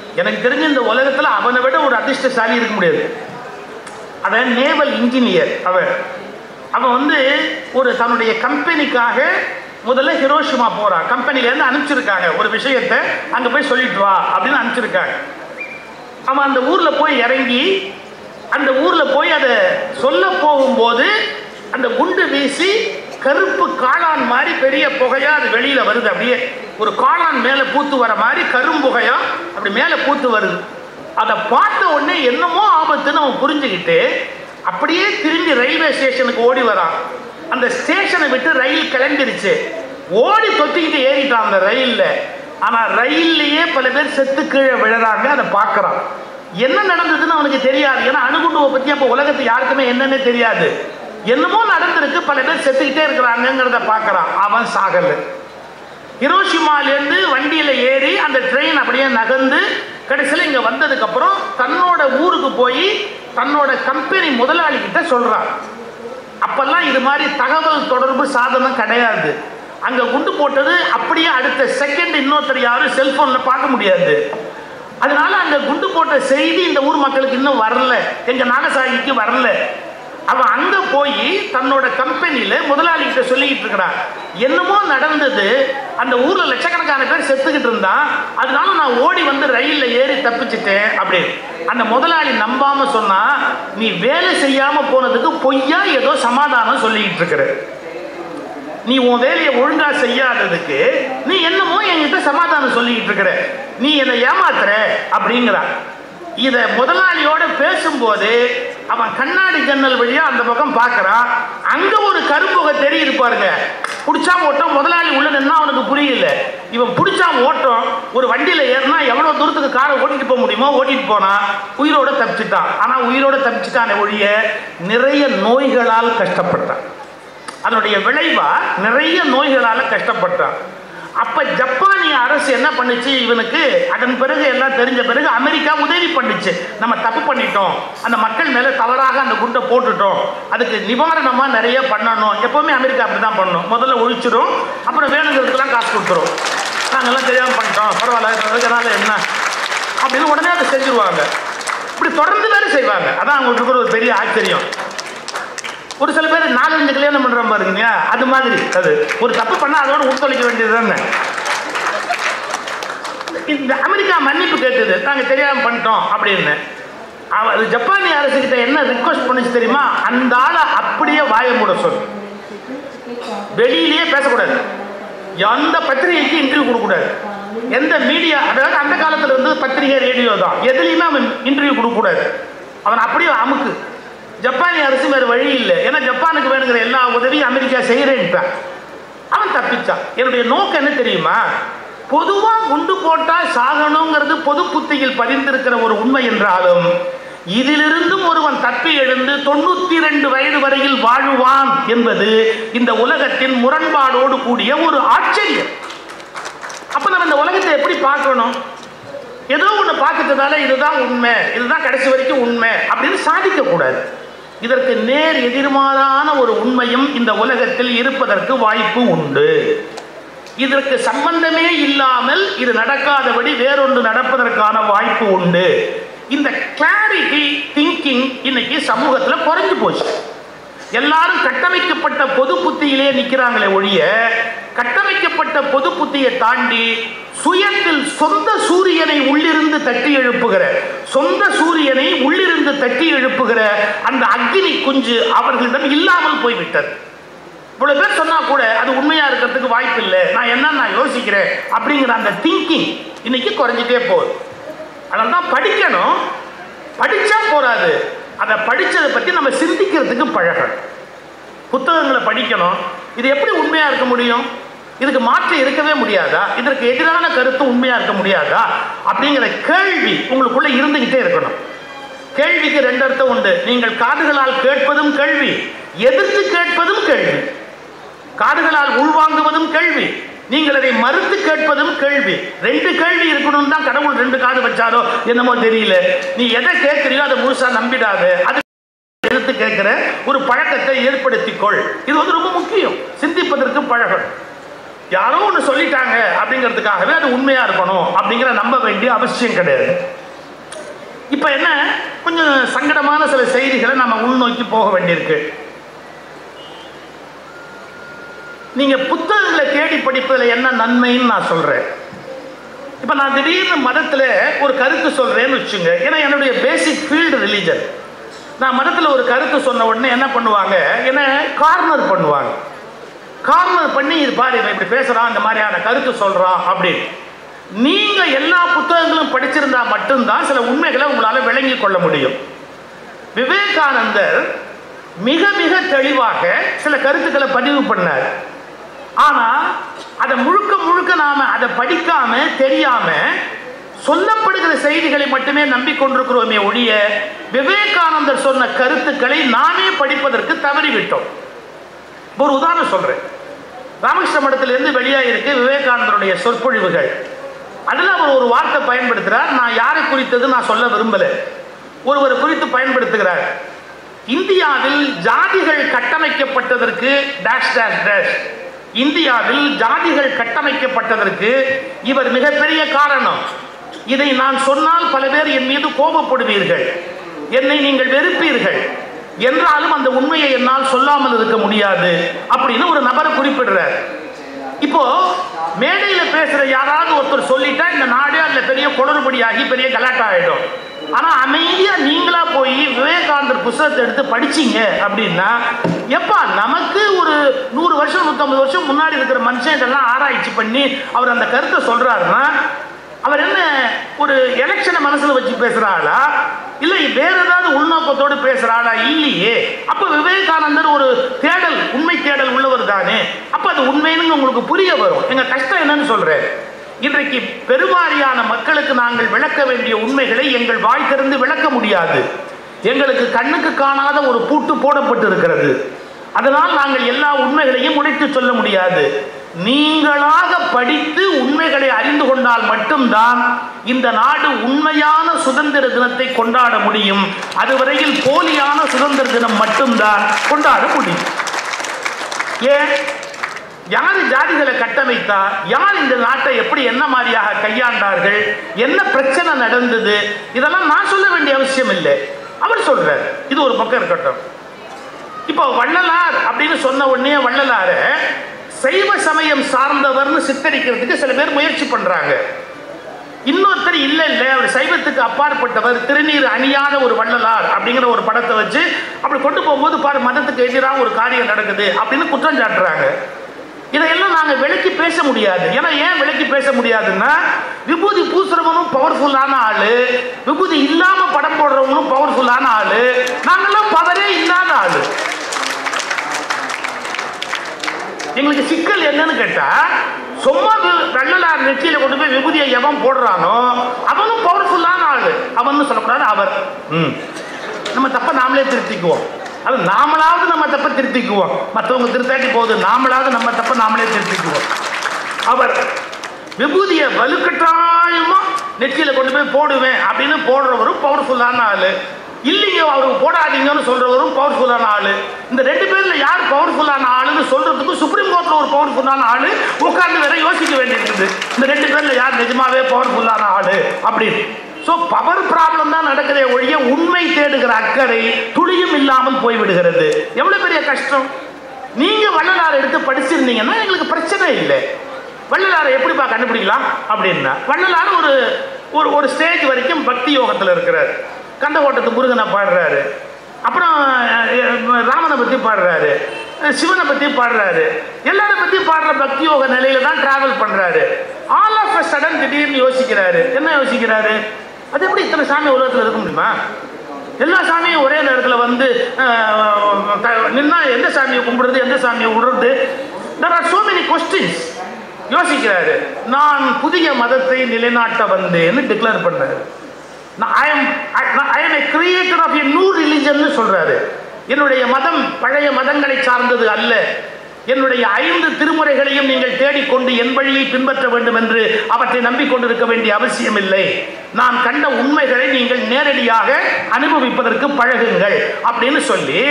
எனக்கு தெரிஞ்ச இந்த உலகத்தில் அவனை விட ஒரு அதிர்ஷ்டசாலி இருக்க முடியாது அவன் நேவல் இன்ஜினியர் அவன் அவன் வந்து ஒரு தன்னுடைய கம்பெனிக்காக முதல்ல ஹிரோஷிமா போறான் கம்பெனிலேருந்து அனுப்பிச்சிருக்காங்க ஒரு விஷயத்தை அங்கே போய் சொல்லிட்டு வா அப்படின்னு அனுப்பிச்சிருக்காங்க அவன் அந்த ஊரில் போய் இறங்கி அந்த ஊரில் போய் அதை சொல்ல போகும்போது அந்த குண்டு வீசி கருப்பு காளான் மாதிரி பெரிய புகையா அது வெளியில வருது அப்படியே ஒரு காளான் மேலே பூத்து வர மாதிரி கரும்புகையா அப்படி மேலே பூத்து வருது அதை பார்த்த உடனே என்னமோ ஆபத்துன்னு அவன் புரிஞ்சுக்கிட்டு அப்படியே திரும்பி ரயில்வே ஸ்டேஷனுக்கு ஓடி வரான் அந்த ஸ்டேஷனை விட்டு ரயில் கிளம்பிருச்சு ஓடி தொத்திக்கிட்டு ஏறிட்டான் அந்த ரயில்ல ஆனா ரயில்லையே பல பேர் செத்து கீழே விழுறாங்க அதை பார்க்கறான் என்ன நடந்ததுன்னு அவனுக்கு தெரியாது ஏன்னா அணுகுண்டுவை பத்தி அப்ப உலகத்து யாருக்குமே என்னன்னே தெரியாது என்னமோ நடந்திருக்கு பல பேர் செத்துக்கிட்டே இருக்கிறாங்கிறத பார்க்கறான் அவன் சாகலை ஹிரோஷிமாலேருந்து வண்டியில் ஏறி அந்த ட்ரெயின் அப்படியே நகர்ந்து கடைசியில் இங்கே வந்ததுக்கப்புறம் தன்னோட ஊருக்கு போய் தன்னோட கம்பெனி முதலாளி கிட்ட சொல்கிறான் அப்பெல்லாம் இது மாதிரி தகவல் தொடர்பு சாதனம் கிடையாது அங்கே குண்டு போட்டது அப்படியே அடுத்த செகண்ட் இன்னொருத்தர் யாரும் செல்ஃபோனில் பார்க்க முடியாது அதனால அங்கே குண்டு போட்ட செய்தி இந்த ஊர் மக்களுக்கு இன்னும் வரல எங்கள் நாகசாகிக்கு வரல அவன் அங்க போய் தன்னோட கம்பெனியில முதலாளி கிட்ட சொல்லிக்கிட்டு இருக்கிறான் என்னமோ நடந்தது அந்த ஊர்ல லட்சக்கணக்கான பேர் செத்துக்கிட்டு இருந்தான் அதனால நான் ஓடி வந்து ரயில்ல ஏறி தப்பிச்சிட்டேன் அப்படின்னு அந்த முதலாளி நம்பாம சொன்னா நீ வேலை செய்யாம போனதுக்கு பொய்யா ஏதோ சமாதானம் சொல்லிக்கிட்டு இருக்கிற நீ உன் வேலையை ஒழுங்கா செய்யாததுக்கு நீ என்னமோ என்கிட்ட சமாதானம் சொல்லிக்கிட்டு இருக்கிற நீ என்னை ஏமாத்துற அப்படிங்கிறா இத முதலாளியோட பேசும்போது அவன் கண்ணாடி ஜன்னல் வழியா அந்த பக்கம் பார்க்கறான் அங்க ஒரு கரும்புகை தெரியுது பாருங்க புடிச்சா ஓட்டம் முதலாளி உள்ள நின்னா அவனுக்கு புரியல இவன் புடிச்சா ஓட்டம் ஒரு வண்டியில ஏறினா எவ்வளவு தூரத்துக்கு காரை ஓட்டிட்டு போக முடியுமோ ஓட்டிட்டு போனா உயிரோட தப்பிச்சிட்டான் ஆனா உயிரோட தப்பிச்சிட்டானே ஒழிய நிறைய நோய்களால் கஷ்டப்பட்டான் அதனுடைய விளைவா நிறைய நோய்களால கஷ்டப்பட்டான் அப்ப ஜப்பானிய அரசு என்ன பண்ணுச்சு இவனுக்கு அதன் பிறகு எல்லாம் தெரிஞ்ச பிறகு அமெரிக்கா உதவி பண்ணுச்சு நம்ம தப்பு பண்ணிட்டோம் அந்த மக்கள் மேல தவறாக அந்த குண்டை போட்டுட்டோம் அதுக்கு நிவாரணமா நிறைய பண்ணணும் எப்பவுமே அமெரிக்கா அப்படிதான் பண்ணணும் முதல்ல ஒழிச்சிடும் அப்புறம் வேணுங்கிறதுக்கெல்லாம் காசு கொடுத்துரும் நாங்கெல்லாம் தெரியாம பண்ணிட்டோம் பரவாயில்ல அதனால என்ன அப்படின்னு உடனே அதை செஞ்சுருவாங்க இப்படி தொடர்ந்து வேலை செய்வாங்க அதான் அவங்களுக்கு இருக்கிற ஒரு பெரிய ஆச்சரியம் ஒரு சில பேர் நாலஞ்சு கல்யாணம் பண்ற பாருங்க அது மாதிரி அது ஒரு தப்பு பண்ணா அதோட ஒத்துழைக்க வேண்டியது தானே இந்த அமெரிக்கா மன்னிப்பு கேட்டது நாங்க தெரியாம பண்ணிட்டோம் அப்படின்னு அவ அது ஜப்பானிய அரசுகிட்ட என்ன ரிக்வஸ்ட் பண்ணுச்சு தெரியுமா அந்த ஆளை அப்படியே வாய மூட சொல்லு வெளியிலேயே பேசக்கூடாது எந்த பத்திரிகைக்கு இன்டர்வியூ கொடுக்கக்கூடாது எந்த மீடியா அதாவது அந்த காலத்துல இருந்து பத்திரிகை ரேடியோ தான் எதுலையுமே அவன் இன்டர்வியூ கொடுக்கக்கூடாது அவன் அப்படியே அமுக்கு ஜப்பானிய அரசு வேறு வழி இல்லை ஏன்னா ஜப்பானுக்கு வேணுங்கிற எல்லா உதவியும் அமெரிக்கா செய்கிறேன்ட்டான் அவன் தப்பிச்சான் என்னுடைய நோக்கம் என்ன தெரியுமா பொதுவா குண்டு போட்டா சாகணுங்கிறது பொது புத்தியில் பதிந்திருக்கிற ஒரு உண்மை என்றாலும் இதிலிருந்தும் ஒருவன் தப்பி எழுந்து தொண்ணூத்தி ரெண்டு வயது வரையில் வாழுவான் என்பது இந்த உலகத்தின் முரண்பாடோடு கூடிய ஒரு ஆச்சரியம் அப்ப நம்ம இந்த உலகத்தை எப்படி பார்க்கணும் ஏதோ ஒன்று பார்க்கறதுனால இதுதான் உண்மை இதுதான் கடைசி வரைக்கும் உண்மை அப்படின்னு சாதிக்க கூடாது இதற்கு நேர் எதிர்மாறான ஒரு உண்மையும் இந்த உலகத்தில் இருப்பதற்கு வாய்ப்பு உண்டு இதற்கு சம்பந்தமே இல்லாமல் இது நடக்காதபடி வேறொன்று நடப்பதற்கான வாய்ப்பு உண்டு இந்த கிளாரிட்டி திங்கிங் இன்னைக்கு சமூகத்துல குறைஞ்சு போச்சு எல்லாரும் கட்டமைக்கப்பட்ட பொது புத்தியிலே நிற்கிறாங்களே ஒழிய கட்டமைக்கப்பட்ட பொது புத்தியை தாண்டி சுயத்தில் சொந்த சூரியனை உள்ளிருந்து தட்டி எழுப்புகிற சொந்த சூரியனை உள்ளிருந்து தட்டி எழுப்புகிற அந்த அக்னி குஞ்சு அவர்களிடம் இல்லாமல் போய்விட்டது இவ்வளவு பேர் சொன்னா கூட அது உண்மையா இருக்கிறதுக்கு வாய்ப்பு இல்லை நான் என்ன நான் யோசிக்கிறேன் அப்படிங்கிற அந்த திங்கிங் இன்னைக்கு குறைஞ்சிட்டே போகுது அதனால தான் படிக்கணும் படிச்சா போறாது அதை படிச்சதை பத்தி நம்ம சிந்திக்கிறதுக்கு பழகணும் புத்தகங்களை படிக்கணும் இது எப்படி உண்மையா இருக்க முடியும் இதுக்கு மாற்று இருக்கவே முடியாதா இதற்கு எதிரான கருத்து உண்மையா இருக்க முடியாதா அப்படிங்கிற கேள்வி உங்களுக்குள்ள இருந்துகிட்டே இருக்கணும் கேள்விக்கு ரெண்டு அர்த்தம் உண்டு நீங்கள் காதுகளால் கேட்பதும் கேள்வி எதிர்த்து கேட்பதும் கேள்வி காதுகளால் உள்வாங்குவதும் கேள்வி நீங்கள் அதை மறுத்து கேட்பதும் கேள்வி ரெண்டு கேள்வி இருக்கணும் தான் கடவுள் ரெண்டு காது வச்சாரோ என்னமோ தெரியல நீ எதை கேட்கறியோ அதை முழுசா நம்பிடாத அது எடுத்து கேட்கிற ஒரு பழக்கத்தை ஏற்படுத்திக்கொள் இது வந்து ரொம்ப முக்கியம் சிந்திப்பதற்கு பழகம் யாரோ ஒன்று சொல்லிட்டாங்க அப்படிங்கிறதுக்காகவே அது உண்மையா இருக்கணும் அப்படிங்கிற நம்ப வேண்டிய அவசியம் கிடையாது இப்போ என்ன கொஞ்சம் சங்கடமான சில செய்திகளை நம்ம உள்நோக்கி போக வேண்டியிருக்கு நீங்க புத்தகங்களை தேடி படிப்பதில் என்ன நன்மைன்னு நான் சொல்றேன் இப்போ நான் திடீர்னு மதத்தில் ஒரு கருத்து சொல்றேன்னு வச்சுங்க ஏன்னா என்னுடைய பேசிக் ஃபீல்டு ரிலீஜன் நான் மதத்தில் ஒரு கருத்து சொன்ன உடனே என்ன பண்ணுவாங்க என்ன கார்னர் பண்ணுவாங்க கார்னர் பண்ணி இது பாரு இவன் இப்படி பேசுறான் இந்த மாதிரியான கருத்து சொல்றான் அப்படின்னு நீங்க எல்லா புத்தகங்களும் படிச்சிருந்தா மட்டும்தான் சில உண்மைகளை உங்களால விளங்கிக் கொள்ள முடியும் விவேகானந்தர் மிக மிக தெளிவாக சில கருத்துக்களை பதிவு பண்ணார் ஆனா அதை முழுக்க முழுக்க நாம அதை படிக்காம தெரியாம சொல்லப்படுகிற செய்திகளை மட்டுமே நம்பிக்கொண்டிருக்கிறோமே ஒழிய விவேகானந்தர் சொன்ன கருத்துக்களை நாமே படிப்பதற்கு தவறிவிட்டோம் ஒரு உதாரணம் சொல்றேன் ராமகிருஷ்ண மடத்திலிருந்து வெளியாகிருக்கு விவேகானந்தருடைய சொற்பொழிவுகள் அதில் அவர் ஒரு வார்த்தை பயன்படுத்துகிறார் நான் யாரை குறித்தது நான் சொல்ல விரும்பல ஒருவர் குறித்து பயன்படுத்துகிறார் இந்தியாவில் ஜாதிகள் கட்டமைக்கப்பட்டதற்கு டேஷ் டேஷ் டேஷ் இந்தியாவில் ஜாதிகள் கட்டமைக்கப்பட்டதற்கு இவர் மிகப்பெரிய காரணம் இதை நான் சொன்னால் பல பேர் என் மீது கோபப்படுவீர்கள் என்னை நீங்கள் வெறுப்பீர்கள் என்றாலும் அந்த உண்மையை என்னால் சொல்லாமல் இருக்க முடியாது அப்படின்னு ஒரு நபரை குறிப்பிடுறார் இப்போ மேடையில பேசுற யாராவது ஒருத்தர் சொல்லிட்டா இந்த நாடே அதுல பெரிய குளறுபடியாகி பெரிய கலாட்டா ஆயிடும் ஆனா அமைதியா நீங்களா போய் விவேகானந்தர் புஸ்தகத்தை எடுத்து படிச்சீங்க அப்படின்னா எப்பா நமக்கு ஒரு நூறு வருஷம் நூற்றம்பது வருஷம் முன்னாடி இருக்கிற மனுஷன் இதெல்லாம் ஆராய்ச்சி பண்ணி அவர் அந்த கருத்தை சொல்றாருன்னா அவர் என்ன ஒரு எலெக்ஷனை மனசுல வச்சு பேசுறாளா இல்லை வேற ஏதாவது உள்நோக்கத்தோடு பேசுறாளா இல்லையே அப்ப விவேகானந்தர் ஒரு தேடல் உண்மை தேடல் உள்ளவர் தானே அப்ப அது உண்மைன்னு உங்களுக்கு புரிய வரும் எங்க கஷ்டம் என்னன்னு சொல்றேன் இன்றைக்கு பெருவாரியான மக்களுக்கு நாங்கள் விளக்க வேண்டிய உண்மைகளை எங்கள் வாய் திறந்து விளக்க முடியாது எங்களுக்கு கண்ணுக்கு காணாத ஒரு பூட்டு போடப்பட்டு இருக்கிறது அதனால் நாங்கள் எல்லா உண்மைகளையும் உடைத்து சொல்ல முடியாது நீங்களாக படித்து உண்மைகளை அறிந்து கொண்டால் மட்டும்தான் இந்த நாடு உண்மையான சுதந்திர தினத்தை கொண்டாட முடியும் அதுவரையில் போலியான சுதந்திர தினம் மட்டும்தான் கொண்டாட முடியும் ஏன் யார் ஜாதிகளை கட்டமைத்தா யார் இந்த நாட்டை எப்படி என்ன மாதிரியாக கையாண்டார்கள் என்ன பிரச்சனை நடந்தது இதெல்லாம் நான் சொல்ல வேண்டிய அவசியம் இல்லை அவர் சொல்றார் இது ஒரு பக்கம் இருக்கட்டும் இப்போ வள்ளலார் அப்படின்னு சொன்ன உடனே வள்ளலார சைவ சமயம் சார்ந்தவர்னு சித்தரிக்கிறதுக்கு சில பேர் முயற்சி பண்றாங்க இன்னொருத்தர் இல்ல இல்ல அவர் சைவத்துக்கு அப்பாற்பட்டவர் திருநீர் அணியாத ஒரு வள்ளலார் அப்படிங்கிற ஒரு படத்தை வச்சு அப்படி கொண்டு போகும்போது பாரு மதத்துக்கு எதிராக ஒரு காரியம் நடக்குது அப்படின்னு குற்றம் சாட்டுறாங்க இதையெல்லாம் நாங்க விளக்கி பேச முடியாது ஏன்னா ஏன் விளக்கி பேச முடியாதுன்னா விபூதி பூசுறவனும் பவர்ஃபுல்லான ஆளு விபூதி இல்லாம படம் போடுறவங்களும் பவர்ஃபுல்லான ஆளு நாங்கெல்லாம் பவரே இல்லாத ஆளு எங்களுக்கு சிக்கல் என்னன்னு கேட்டா சும்மா வி- வெள்ளலார் நெற்றியில கொண்டு போய் விபூதியை எவன் போடுறானோ அவனும் பவர்ஃபுல்லான ஆளு அவன் சொல்லக்கூடாது அவர் ம். நம்ம தப்ப நாமளே திருத்திக்குவோம் அது நாமளாவது நம்ம தப்ப திருத்திக்குவோம் மற்றவங்க திருத்தாட்டி போகுது நாமளாவது நம்ம தப்ப நாமளே திருத்திக்குவோம் அவர் விபூதியை வலுக்கட்டாயமா நெற்றியில கொண்டு போய் போடுவேன் அப்படின்னு போடுறவரும் பவர்ஃபுல்லான ஆளு இல்லைங்க அவருக்கு போடாதீங்கன்னு சொல்றவரும் பவர்ஃபுல்லான ஆளு இந்த ரெண்டு பேர்ல யார் பவர்ஃபுல்லான ஆளுன்னு சொல்றதுக்கு சுப்ரீம் கோர்ட்ல ஒரு பவர்ஃபுல்லான ஆளு உட்கார்ந்து வேற யோசிக்க வேண்டியிருக்குது இந்த ரெண்டு பேர்ல யார் நிஜமாவே பவர்ஃபுல்லான ஆளு அப்படின்னு ஸோ பவர் ப்ராப்ளம் தான் நடக்கிறதே ஒழிய உண்மை தேடுகிற அக்கறை துளியும் இல்லாமல் போய்விடுகிறது எவ்வளவு பெரிய கஷ்டம் நீங்க வள்ளலார் எடுத்து படிச்சிருந்தீங்கன்னா எங்களுக்கு பிரச்சனை இல்லை வள்ளலாரை எப்படிப்பா கண்டுபிடிக்கலாம் அப்படின்னா வள்ளலார் ஒரு ஒரு ஒரு ஸ்டேஜ் வரைக்கும் பக்தி யோகத்தில் இருக்கிறார் கந்தகோட்டத்து முருகனை பாடுறாரு அப்புறம் அஹ், ராமனை பற்றி பாடுறாரு அஹ், சிவனை பற்றி பாடுறாரு எல்லாரை பற்றி பாடுற பக்தி யோக நிலையில தான் டிராவல் பண்ணுறாரு ஆல் ஆஃப் அ சடன் திடீர்னு யோசிக்கிறாரு என்ன யோசிக்கிறாரு அது எப்படி இத்தனை சாமி உலகத்தில் இருக்க முடியுமா எல்லா சாமியும் ஒரே நேரத்தில் வந்து அஹ், த- நின்னா எந்த சாமியை கும்பிடுறது எந்த சாமியை விடுறது there are so many questions யோசிக்கிறாரு நான் புதிய மதத்தை நிலைநாட்ட வந்தேன்னு டிக்ளேர் பண்ணாரு I am I am a creator of a new religion சொல்றாரு என்னுடைய மதம் பழைய மதங்களை சார்ந்தது அல்ல என்னுடைய ஐந்து திருமுறைகளையும் நீங்கள் தேடிக்கொண்டு என் வழியை பின்பற்ற வேண்டும் என்று அவற்றை நம்பிக்கொண்டிருக்க வேண்டிய அவசியம் இல்லை நான் கண்ட உண்மைகளை நீங்கள் நேரடியாக அனுபவிப்பதற்கு பழகுங்கள் அப்படின்னு சொல்லி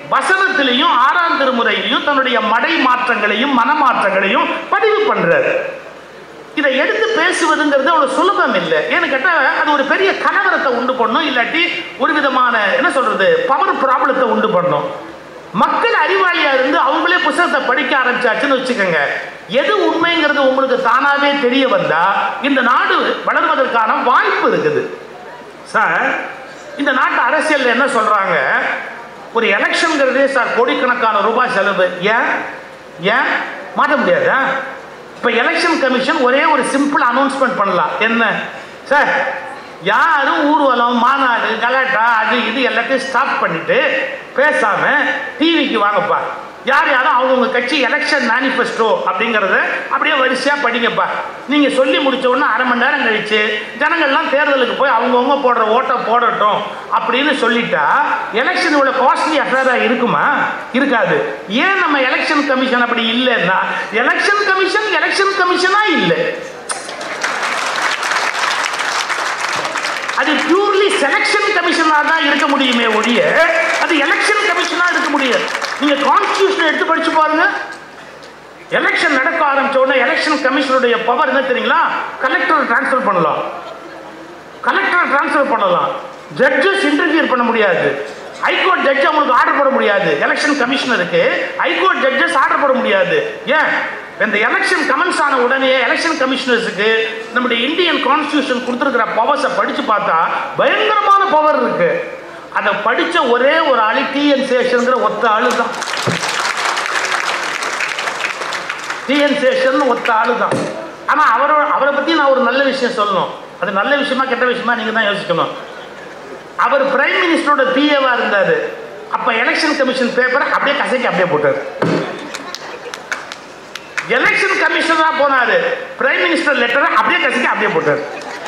வசனத்திலையும் ஆறாம் திருமுறையிலையும் தன்னுடைய மடை மாற்றங்களையும் மனமாற்றங்களையும் பதிவு பண்றாரு இதை எடுத்து பேசுவதுங்கிறது அவ்வளவு சுலபம் இல்லை ஏன்னு கேட்டா அது ஒரு பெரிய கலவரத்தை உண்டு பண்ணும் இல்லாட்டி ஒரு விதமான என்ன சொல்றது பவர் ப்ராப்ளத்தை உண்டு பண்ணும் மக்கள் அறிவாளியா இருந்து அவங்களே புத்தகத்தை படிக்க ஆரம்பிச்சாச்சுன்னு வச்சுக்கோங்க எது உண்மைங்கிறது உங்களுக்கு தானாவே தெரிய வந்தா இந்த நாடு வளர்வதற்கான வாய்ப்பு இருக்குது சார் இந்த நாட்டு அரசியல்ல என்ன சொல்றாங்க ஒரு எலெக்ஷன்ங்கிறதே சார் கோடிக்கணக்கான ரூபாய் செலவு ஏன் ஏன் மாற்ற முடியாதா இப்போ எலெக்ஷன் கமிஷன் ஒரே ஒரு சிம்பிள் அனௌன்ஸ்மெண்ட் பண்ணலாம் என்ன சார் யாரும் ஊர்வலம் மாநாடு கலாட்டா அது இது எல்லாத்தையும் ஸ்டாப் பண்ணிட்டு பேசாம டிவிக்கு வாங்கப்பா யார் யாரும் அவங்கவுங்க கட்சி எலெக்ஷன் மேனிஃபெஸ்டோ அப்படிங்கிறத அப்படியே வரிசையாக படிங்கப்பா நீங்கள் சொல்லி முடிச்ச உடனே அரை மணி நேரம் கழிச்சு ஜனங்கள்லாம் தேர்தலுக்கு போய் அவங்கவுங்க போடுற ஓட்டை போடட்டும் அப்படின்னு சொல்லிட்டா எலெக்ஷன் இவ்வளோ காஸ்ட்லி அஃபேராக இருக்குமா இருக்காது ஏன் நம்ம எலெக்ஷன் கமிஷன் அப்படி இல்லைன்னா எலெக்ஷன் கமிஷன் எலெக்ஷன் கமிஷனாக இல்லை அது பியூர்லி செலெக்ஷன் கமிஷனாக தான் இருக்க முடியுமே ஒழிய அது எலெக்ஷன் கமிஷனாக இருக்க முடியாது நீங்கள் கான்ஸ்டியூஷன் எடுத்து படிச்சு பாருங்க எலெக்ஷன் நடக்க ஆரம்பிச்ச உடனே எலெக்ஷன் கமிஷனுடைய பவர் என்ன தெரியுங்களா கலெக்டர் டிரான்ஸ்ஃபர் பண்ணலாம் கலெக்டர் டிரான்ஸ்ஃபர் பண்ணலாம் ஜட்ஜஸ் இன்டர்ஃபியர் பண்ண முடியாது ஹைகோர்ட் ஜட்ஜ் அவங்களுக்கு ஆர்டர் போட முடியாது எலெக்ஷன் கமிஷனருக்கு ஹைகோர்ட் ஜட்ஜஸ் ஆர்டர் போட முடியாது ஏன் இந்த எலெக்ஷன் கமெண்ட்ஸ் ஆன உடனே எலெக்ஷன் கமிஷனர்ஸுக்கு நம்முடைய இந்தியன் கான்ஸ்டியூஷன் கொடுத்துருக்கிற பவர்ஸை படிச்சு பார்த்தா பயங்கரமான பவர் இருக்கு அதை படிச்ச ஒரே ஒரு ஆளு டிஎன் சேஷன்ங்கிற ஒத்த ஆளு தான் டிஎன் சேஷன் ஒத்த ஆளு தான் ஆனால் அவரோட அவரை பற்றி நான் ஒரு நல்ல விஷயம் சொல்லணும் அது நல்ல விஷயமா கெட்ட விஷயமா நீங்கள் தான் யோசிக்கணும் அவர் பிரைம் மினிஸ்டரோட பிஏவா இருந்தார் அப்போ எலெக்ஷன் கமிஷன் பேப்பரை அப்படியே கசக்கி அப்படியே போட்டார் எலெக்ஷன் கமிஷனரா போனாரு பிரைம் மினிஸ்டர் லெட்டரை அப்படியே கசிக்க அப்படியே போட்டார்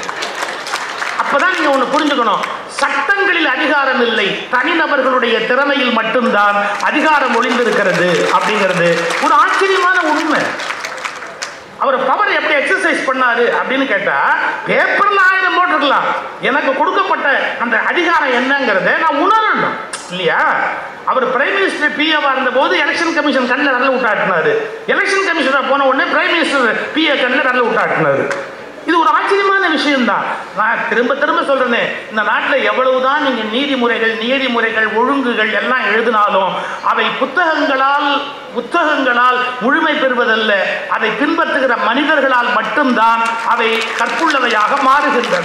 அப்பதான் நீங்க ஒண்ணு புரிஞ்சுக்கணும் சட்டங்களில் அதிகாரம் இல்லை தனிநபர்களுடைய திறமையில் மட்டும்தான் அதிகாரம் ஒளிந்திருக்கிறது அப்படிங்கிறது ஒரு ஆச்சரியமான உண்மை அவர் பவர் எப்படி எக்ஸசைஸ் பண்ணாரு அப்படின்னு கேட்டா பேப்பர்ல ஆயிரம் போட்டிருக்கலாம் எனக்கு கொடுக்கப்பட்ட அந்த அதிகாரம் என்னங்கிறத நான் உணரணும் இல்லையா அவர் பிரைம் மினிஸ்டர் பிஏவா இருந்த போது எலெக்ஷன் கமிஷன் கண்ணில் நல்ல விட்டாட்டினாரு எலெக்ஷன் கமிஷனர் போன உடனே பிரைம் மினிஸ்டர் பிஏ கண்ணில் நல்ல விட்டாட்டினாரு இது ஒரு ஆச்சரியமான விஷயம்தான் நான் திரும்ப திரும்ப சொல்றேனே இந்த நாட்டில் எவ்வளவுதான் நீங்க நீதிமுறைகள் நீதிமுறைகள் ஒழுங்குகள் எல்லாம் எழுதினாலும் அவை புத்தகங்களால் புத்தகங்களால் முழுமை பெறுவதல்ல அதை பின்பற்றுகிற மனிதர்களால் மட்டும்தான் அவை கற்புள்ளவையாக மாறுகின்றன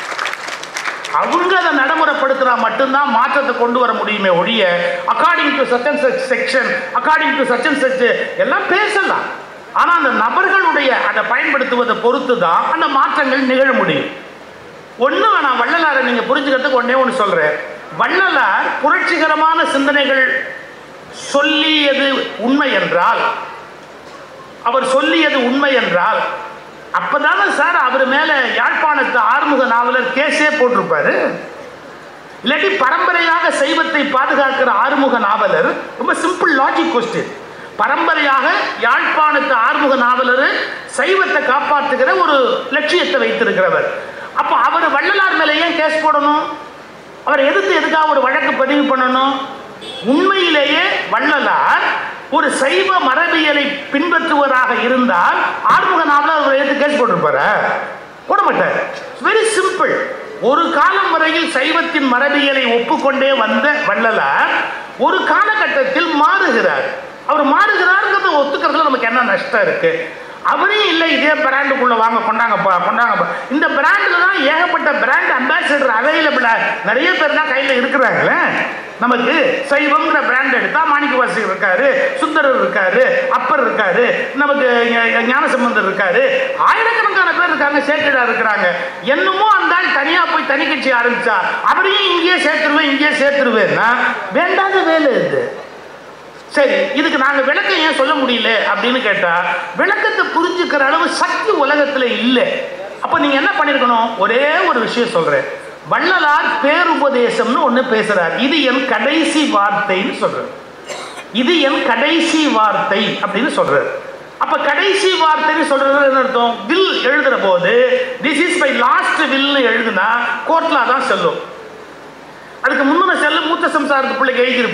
அவங்க அதை நடைமுறைப்படுத்தினா மட்டும்தான் மாற்றத்தை கொண்டு வர முடியுமே ஒழிய according to such and such section according to such and such எல்லாம் பேசலாம் ஆனால் அந்த நபர்களுடைய அதை பயன்படுத்துவதை பொறுத்து தான் அந்த மாற்றங்கள் நிகழ முடியும் ஒன்று நான் வள்ளலாரை நீங்கள் புரிஞ்சுக்கிறதுக்கு ஒன்றே ஒன்று சொல்கிறேன் வள்ளலார் புரட்சிகரமான சிந்தனைகள் சொல்லியது உண்மை என்றால் அவர் சொல்லியது உண்மை என்றால் அப்பதானே சார் அவர் மேல யாழ்ப்பாணத்து ஆறுமுக நாவலர் கேஸே போட்டிருப்பாரு இல்லாட்டி பரம்பரையாக சைவத்தை பாதுகாக்கிற ஆறுமுக நாவலர் ரொம்ப சிம்பிள் லாஜிக் கொஸ்டின் பரம்பரையாக யாழ்ப்பாணத்து ஆறுமுக நாவலர் சைவத்தை காப்பாற்றுகிற ஒரு லட்சியத்தை வைத்திருக்கிறவர் அப்போ அவர் வள்ளலார் மேலே ஏன் கேஸ் போடணும் அவர் எதிர்த்து எதுக்காக ஒரு வழக்கு பதிவு பண்ணணும் உண்மையிலேயே வள்ளலார் ஒரு சைவ மரபியலை பின்பற்றுவதாக இருந்தால் ஆறுமுக நாவலர் அவர் எடுத்து கேஸ் போட்டிருப்பாரா போட மாட்டார் வெரி சிம்பிள் ஒரு காலம் வரையில் சைவத்தின் மரபியலை ஒப்புக்கொண்டே வந்த வள்ளலார் ஒரு காலகட்டத்தில் மாறுகிறார் அவர் மாறுகிறாருங்கிறத ஒத்துக்கிறதுல நமக்கு என்ன நஷ்டம் இருக்கு அவரே இல்லை இதே பிராண்டுக்குள்ள வாங்க கொண்டாங்கப்பா கொண்டாங்கப்பா இந்த பிராண்டில் தான் ஏகப்பட்ட பிராண்ட் அம்பாசிடர் அவைலபிளா நிறைய பேர் தான் கையில் இருக்கிறாங்களே நமக்கு சைவம்ங்கிற பிராண்ட் எடுத்தா மாணிக்க வாசகர் இருக்காரு சுந்தரர் இருக்காரு அப்பர் இருக்காரு நமக்கு ஞ- ஞானசம்பந்தர் இருக்காரு ஆயிரக்கணக்கான பேர் இருக்காங்க சேக்கிடார் இருக்கிறாங்க என்னமோ அந்த ஆள் தனியா போய் தனி கட்சி ஆரம்பிச்சா அவரையும் இங்கேயே சேர்த்துருவேன் இங்கேயே சேர்த்துருவேன்னா வேண்டாத வேலை இது சரி இதுக்கு நாங்க விளக்கம் ஏன் சொல்ல முடியல அப்படின்னு கேட்டா விளக்கத்தை புரிஞ்சுக்கிற அளவு சக்தி உலகத்துல இல்லை அப்ப நீங்க என்ன பண்ணிருக்கணும் ஒரே ஒரு விஷயம் சொல்றேன் வள்ளலார் பேருபதேசம்னு ஒண்ணு பேசுறார் இது என் கடைசி வார்த்தைன்னு சொல்றார் இது என் கடைசி வார்த்தை அப்படின்னு சொல்றாரு அப்ப கடைசி வார்த்தைன்னு சொல்றது என்ன அர்த்தம் வில் எழுதுற போது திஸ் இஸ் மை லாஸ்ட் வில்னு எழுதுனா கோர்ட்ல தான் செல்லும் அதுக்கு முன்னுன செல்ல மூத்த சம்சாரத்து பிள்ளைக்கு எழுதியிருப்பான்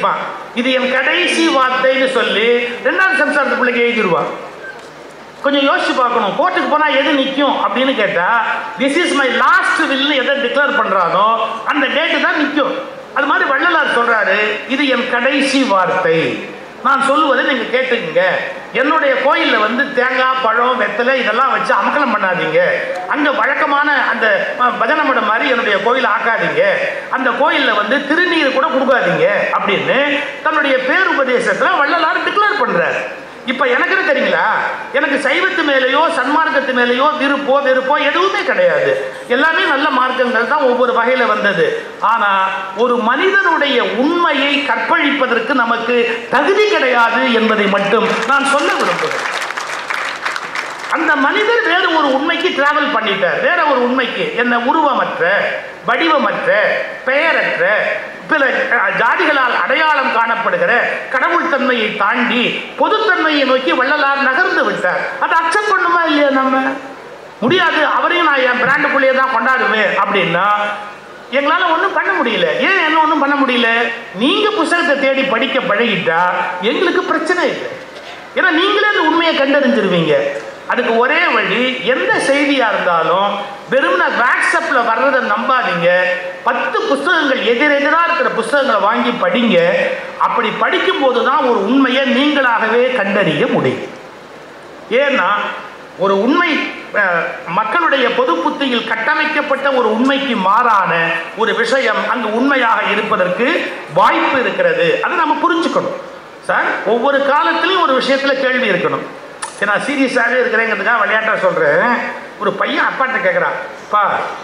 இது என் கடைசி வார்த்தைன்னு சொல்லி ரெண்டாவது சம்சாரத்து பிள்ளைக்கு எழுதிடுவான் கொஞ்சம் யோசிச்சு பார்க்கணும் கோர்ட்டுக்கு போனால் எது நிற்கும் அப்படின்னு கேட்டால் திஸ் இஸ் மை லாஸ்ட் வில்னு எதை டிக்ளேர் பண்ணுறானோ அந்த டேட்டு தான் நிற்கும் அது மாதிரி வள்ளலார் சொல்கிறாரு இது என் கடைசி வார்த்தை நான் சொல்லுவதை நீங்கள் கேட்டுக்கங்க என்னுடைய கோயிலில் வந்து தேங்காய் பழம் வெத்தலை இதெல்லாம் வச்சு அமக்கலம் பண்ணாதீங்க அங்கே வழக்கமான அந்த அஹ், பஜனை மடம் மாதிரி என்னுடைய கோயிலை ஆக்காதீங்க அந்த கோயிலில் வந்து திருநீர் கூட கொடுக்காதீங்க அப்படின்னு தன்னுடைய பேருபதேசத்தில் வள்ளலார் டிக்ளேர் பண்ணுறாரு இப்ப எனக்கு என்ன தெரியுங்களா எனக்கு சைவத்து மேலேயோ சன்மார்க்கத்து மேலேயோ விருப்போ வெறுப்போ எதுவுமே கிடையாது எல்லாமே நல்ல மார்க்கங்கள் தான் ஒவ்வொரு வகையில வந்தது ஆனா ஒரு மனிதனுடைய உண்மையை கற்பழிப்பதற்கு நமக்கு தகுதி கிடையாது என்பதை மட்டும் நான் சொல்ல விரும்புகிறேன் அந்த மனிதர் வேறு ஒரு உண்மைக்கு டிராவல் பண்ணிட்டார் வேற ஒரு உண்மைக்கு என்ன உருவமற்ற வடிவமற்ற பெயரற்ற பிற அஹ், ஜாதிகளால் அடையாளம் காணப்படுகிற கடவுள் தன்மையை தாண்டி பொதுத்தன்மையை நோக்கி வள்ளலார் நகர்ந்து விட்டார் அதை அக்செப்ட் பண்ணுமா இல்லையா நம்ம முடியாது அவரையும் நான் என் பிராண்டுக்குள்ளேயே தான் கொண்டாடுவேன் அப்படின்னா எங்களால் ஒன்றும் பண்ண முடியல ஏன் என்ன ஒன்றும் பண்ண முடியல நீங்கள் புத்தகத்தை தேடி படிக்க பழகிட்டா எங்களுக்கு பிரச்சனை இல்லை ஏன்னா நீங்களே அந்த உண்மையை கண்டறிஞ்சிருவீங்க அதுக்கு ஒரே வழி எந்த செய்தியா இருந்தாலும் வெறும் வாட்ஸ்அப்ல வர்றதை நம்பாதீங்க பத்து புஸ்தகங்கள் எதிரெதிராக இருக்கிற புஸ்தகங்களை வாங்கி படிங்க அப்படி படிக்கும்போது தான் ஒரு உண்மையை நீங்களாகவே கண்டறிய முடியும் ஏன்னா ஒரு உண்மை அஹ், மக்களுடைய பொது புத்தியில் கட்டமைக்கப்பட்ட ஒரு உண்மைக்கு மாறான ஒரு விஷயம் அங்கு உண்மையாக இருப்பதற்கு வாய்ப்பு இருக்கிறது அதை நம்ம புரிஞ்சுக்கணும் சார் ஒவ்வொரு காலத்திலையும் ஒரு விஷயத்துல கேள்வி இருக்கணும் சரி, நான் சீரியஸாகவே இருக்கிறேங்கிறதுக்காக விளையாட்டா சொல்றேன் ஒரு பையன் அப்பாட்ட கேட்குறான் பா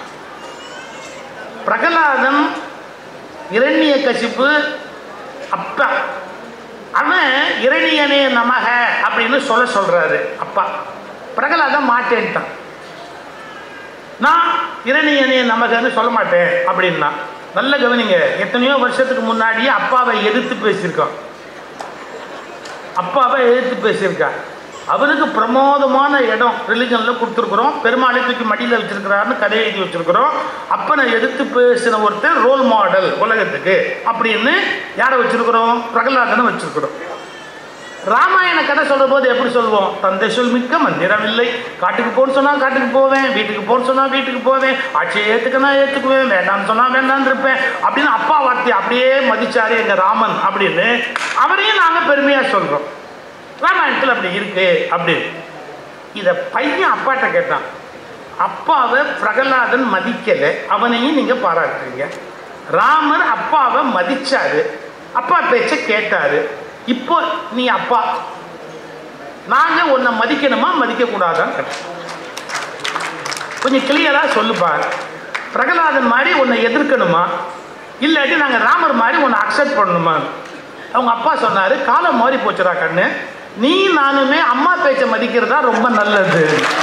பிரகலாதன் இரண்ய கசிப்பு அப்பா அவன் இரணியனே நமக அப்படின்னு சொல்ல சொல்றாரு அப்பா பிரகலாதன் மாட்டேன்ட்டான் நான் இரணியனே நமகன்னு சொல்ல மாட்டேன் அப்படின்னா நல்ல கவனிங்க எத்தனையோ வருஷத்துக்கு முன்னாடியே அப்பாவை எதிர்த்து பேசியிருக்கான் அப்பாவை எதிர்த்து பேசியிருக்கான் அவருக்கு பிரமோதமான இடம் ரிலிஜனில் கொடுத்துருக்குறோம் பெருமாளை தூக்கி மடியில் வச்சிருக்கிறாருன்னு கதை எழுதி வச்சிருக்கிறோம் அப்பனை எதிர்த்து பேசின ஒருத்தர் ரோல் மாடல் உலகத்துக்கு அப்படின்னு யாரை வச்சிருக்கிறோம் பிரகலாதனை வச்சிருக்கிறோம் ராமாயண கதை சொல்ற போது எப்படி சொல்லுவோம் தந்தை சொல் மிக்க மந்திரம் இல்லை காட்டுக்கு போன்னு சொன்னா காட்டுக்கு போவேன் வீட்டுக்கு போன்னு சொன்னா வீட்டுக்கு போவேன் ஆட்சியை ஏத்துக்கனா ஏத்துக்குவேன் வேண்டாம்னு சொன்னா வேண்டாம்னு இருப்பேன் அப்படின்னு அப்பா வார்த்தையை அப்படியே மதிச்சாரு எங்க ராமன் அப்படின்னு அவரையும் நாங்க பெருமையா சொல்றோம் ராமாயணத்தில் அப்படி இருக்கு அப்படின்னு இதை பையன் அப்பாட்ட கேட்டான் அப்பாவை பிரகலாதன் மதிக்கலை அவனையும் நீங்க பாராட்டுறீங்க ராமர் அப்பாவை மதிச்சாரு அப்பா பேச்ச கேட்டாரு இப்போ நீ அப்பா நாங்க உன்னை மதிக்கணுமா மதிக்க கூடாதான்னு கேட்டோம். கொஞ்சம் கிளியரா சொல்லுப்பா பிரகலாதன் மாதிரி உன்னை எதிர்க்கணுமா இல்லாட்டி நாங்க ராமர் மாதிரி உன்னை அக்செப்ட் பண்ணணுமா அவங்க அப்பா சொன்னாரு காலம் மாறி போச்சுடா கண்ணு நீ நானுமே அம்மா பேச்சை மதிக்கிறதா ரொம்ப நல்லது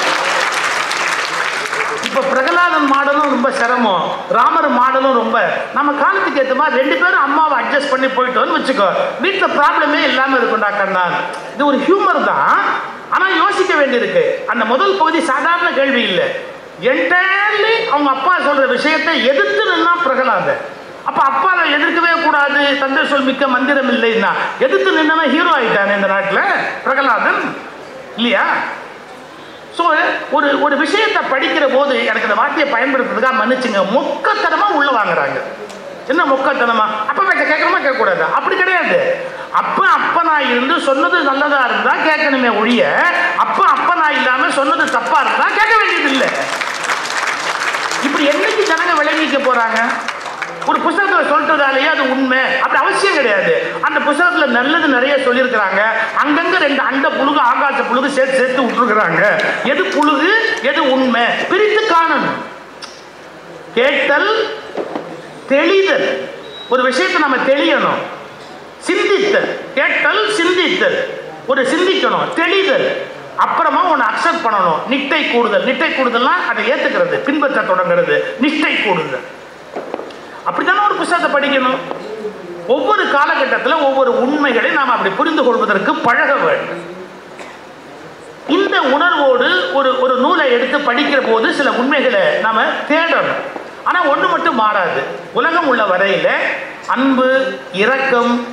இப்போ பிரகலாதன் மாடலும் ரொம்ப சிரமம் ராமர் மாடலும் ரொம்ப நம்ம காலத்துக்கு ஏற்ற மாதிரி ரெண்டு பேரும் அம்மாவை அட்ஜஸ்ட் பண்ணி போயிட்டோம்னு வச்சுக்கோ வீட்டில் ப்ராப்ளமே இல்லாமல் இருக்கும்டா கண்ணான் இது ஒரு ஹியூமர் தான் ஆனால் யோசிக்க வேண்டியிருக்கு அந்த முதல் பகுதி சாதாரண கேள்வி இல்லை என்டையர்லி அவங்க அப்பா சொல்ற விஷயத்தை எதிர்த்து நின்னா பிரகலாதன் அப்ப அப்பாவை எதிர்க்கவே கூடாது தந்தை சொல் மிக்க மந்திரம் இல்லைன்னா எதிர்த்து நின்னவன் ஹீரோ ஆயிட்டானே இந்த நாட்டில் பிரகலாதன் இல்லையா ஸோ ஒரு ஒரு விஷயத்தை படிக்கிற போது எனக்கு இந்த வார்த்தையை பயன்படுத்துறதுக்காக மன்னிச்சுங்க மொக்கத்தனமா உள்ள வாங்குறாங்க என்ன மொக்கத்தனமா அப்ப பேச்ச கேட்கணுமா கேட்கக்கூடாது அப்படி கிடையாது அப்ப அப்பனா இருந்து சொன்னது நல்லதா இருந்தா கேட்கணுமே ஒழிய அப்ப அப்பனா இல்லாம சொன்னது தப்பா இருந்தா கேட்க வேண்டியது இல்லை இப்படி என்னைக்கு ஜனங்க விளங்கிக்க போறாங்க ஒரு புஸ்தகத்தில் சொல்றதாலேயே அது உண்மை அப்படி அவசியம் கிடையாது அந்த புஸ்தகத்துல நல்லது நிறைய சொல்லியிருக்கிறாங்க அங்கங்க ரெண்டு அண்ட புழுகு ஆகாச புழுகு சேர்த்து சேர்த்து விட்டுருக்குறாங்க எது புழுகு எது உண்மை பிரித்து காணணும் கேட்டல் தெளிதல் ஒரு விஷயத்தை நம்ம தெளியணும் சிந்தித்தல் கேட்டல் சிந்தித்தல் ஒரு சிந்திக்கணும் தெளிதல் அப்புறமா உன்னை அக்செப்ட் பண்ணணும் நிட்டை கூடுதல் நிட்டை கூடுதல்னா அதை ஏத்துக்கிறது பின்பற்ற தொடங்குறது நிஷ்டை கூடுதல் அப்படித்தானே ஒரு புத்தகத்தை படிக்கணும் ஒவ்வொரு காலகட்டத்தில் ஒவ்வொரு உண்மைகளை நாம் அப்படி புரிந்து கொள்வதற்கு பழக வேண்டும் இந்த உணர்வோடு ஒரு ஒரு நூலை எடுத்து படிக்கிற போது சில உண்மைகளை நாம தேடணும் ஆனால் ஒன்று மட்டும் மாறாது உலகம் உள்ள வரையில் அன்பு இரக்கம்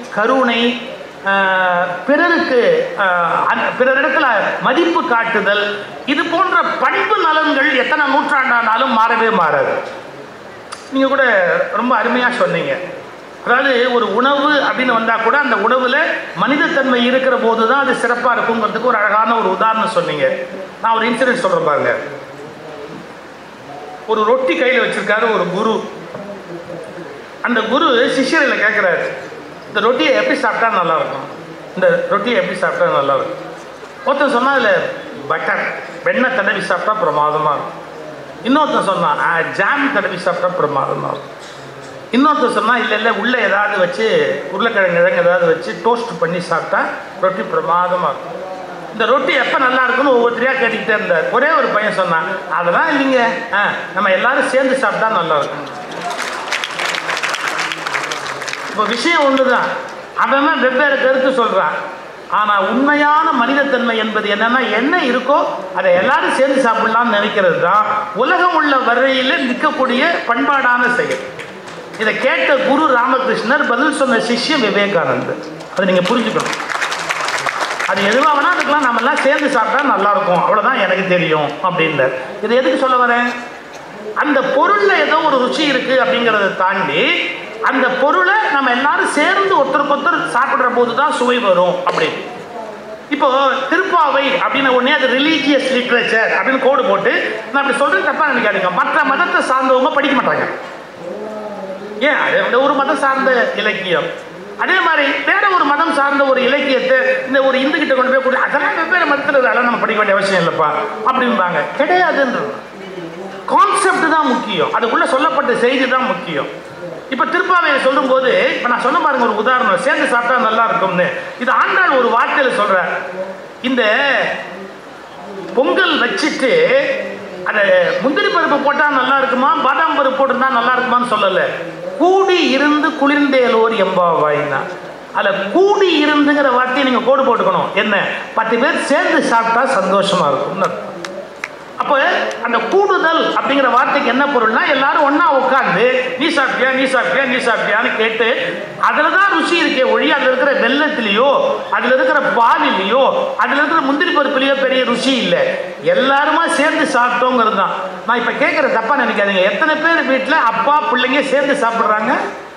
கருணை ஆஹ், பிறருக்கு ஆஹ், அந்த- பிறரிடத்துல மதிப்பு காட்டுதல் இது போன்ற பண்பு நலன்கள் எத்தனை நூற்றாண்டானாலும் மாறவே மாறாது நீங்கள் கூட ரொம்ப அருமையாக சொன்னீங்க அதாவது ஒரு உணவு அப்படின்னு வந்தால் கூட அந்த உணவில் மனிதத்தன்மை இருக்கிற போது தான் அது சிறப்பாக இருக்குங்கிறதுக்கு ஒரு அழகான ஒரு உதாரணம் சொன்னீங்க நான் ஒரு இன்சிடென்ட் சொல்கிறேன் பாருங்க ஒரு ரொட்டி கையில் வச்சிருக்காரு ஒரு குரு அந்த குரு சிஷ்யர்களை கேட்குறாரு இந்த ரொட்டியை எப்படி சாப்பிட்டா நல்லா இருக்கும் இந்த ரொட்டியை எப்படி சாப்பிட்டா நல்லா இருக்கும் ஒருத்தன் சொன்னா அதில் பட்டர் வெண்ணெய் தடவி சாப்பிட்டா பிரமாதமாக இருக்கும் இன்னொருத்தன் சொன்னான் "ஆ, ஜாம் தடவி சாப்பிட்டா பிரமாதமாக இருக்கும் இன்னொருத்தர் சொன்னால் இல்லை இல்லை உள்ளே ஏதாவது வச்சு உருளைக்கிழங்கு கிழங்கு ஏதாவது வச்சு டோஸ்ட் பண்ணி சாப்பிட்டா ரொட்டி பிரமாதமாக இருக்கும் இந்த ரொட்டி எப்போ நல்லா இருக்கும்னு ஒவ்வொருத்தரையாக கேட்டுக்கிட்டே இருந்தார் ஒரே ஒரு பையன் சொன்னான் அதெல்லாம் இல்லைங்க ஆ நம்ம எல்லாரும் சேர்ந்து சாப்பிட்டா நல்லா இருக்கும் இப்போ விஷயம் ஒன்று தான் அவன் வெவ்வேறு கருத்து சொல்கிறான் ஆனால் உண்மையான மனிதத்தன்மை என்பது என்னன்னா என்ன இருக்கோ அதை எல்லாரும் சேர்ந்து சாப்பிடலாம்னு நினைக்கிறது தான் உலகம் உள்ள வரையில் நிற்கக்கூடிய பண்பாடான செயல் இதை கேட்ட குரு ராமகிருஷ்ணர் பதில் சொன்ன சிஷ்யம் விவேகானந்தர் அதை நீங்கள் புரிஞ்சுக்கணும் அது எதுவாக வேணா அதுக்கெல்லாம் நம்ம எல்லாம் சேர்ந்து சாப்பிட்டா நல்லா இருக்கும் அவ்வளோதான் எனக்கு தெரியும் அப்படின்னார் இது எதுக்கு சொல்ல வரேன் அந்த பொருளில் ஏதோ ஒரு ருச்சி இருக்கு அப்படிங்கிறத தாண்டி அந்த பொருளை நம்ம எல்லாரும் சேர்ந்து ஒருத்தருக்கு ஒருத்தர் சாப்பிடுற போது தான் சுவை வரும் அப்படின்னு இப்போ திருப்பாவை அப்படின்னு ஒண்ணே அது ரிலீஜியஸ் லிட்ரேச்சர் அப்படின்னு கோடு போட்டு நான் அப்படி சொல்றது தப்பா நினைக்காதீங்க மற்ற மதத்தை சார்ந்தவங்க படிக்க மாட்டாங்க ஏன் அது அந்த ஒரு மதம் சார்ந்த இலக்கியம் அதே மாதிரி வேற ஒரு மதம் சார்ந்த ஒரு இலக்கியத்தை இந்த ஒரு இந்து கிட்ட கொண்டு போய் கொடு அதெல்லாம் வெவ்வேறு மதத்தில் அதெல்லாம் நம்ம படிக்க வேண்டிய அவசியம் இல்லைப்பா அப்படிம்பாங்க கிடையாதுன்றது கான்செப்ட் தான் முக்கியம் அதுக்குள்ள சொல்லப்பட்ட செய்தி தான் முக்கியம் இப்ப திருப்பாவையை சொல்லும்போது இப்ப நான் சொன்ன பாருங்க ஒரு உதாரணம் சேர்ந்து சாப்பிட்டா நல்லா இருக்கும்னு இது ஆண்டாள் ஒரு வார்த்தையில சொல்ற இந்த பொங்கல் வச்சுட்டு அதை முந்திரி பருப்பு போட்டா நல்லா இருக்குமா பாதாம் பருப்பு போட்டிருந்தா நல்லா இருக்குமான்னு சொல்லல கூடி இருந்து குளிர்ந்தேலோர் எம்பாவாயின்னா அதில் கூடி இருந்துங்கிற வார்த்தையை நீங்கள் கோடு போட்டுக்கணும் என்ன பத்து பேர் சேர்ந்து சாப்பிட்டா சந்தோஷமா இருக்கும்னு அர்த்தம். அப்போ அந்த கூடுதல் அப்படிங்கிற வார்த்தைக்கு என்ன பொருள்னா எல்லாரும் ஒண்ணா உட்காந்து நீ சாப்பிட்டியா நீ சாப்பிட்டியா நீ சாப்பிட்டியான்னு கேட்டு அதில் தான் ருசி இருக்கே ஒழி அதில் இருக்கிற வெள்ளத்திலேயோ அதில் இருக்கிற பாலிலேயோ அதில் இருக்கிற முந்திரி பருப்புலையோ பெரிய ருசி இல்லை எல்லாருமா சேர்ந்து சாப்பிட்டோங்கிறது தான் நான் இப்போ கேட்குற தப்பா நினைக்காதீங்க எத்தனை பேர் வீட்டில் அப்பா பிள்ளைங்க சேர்ந்து சாப்பிட்றாங்க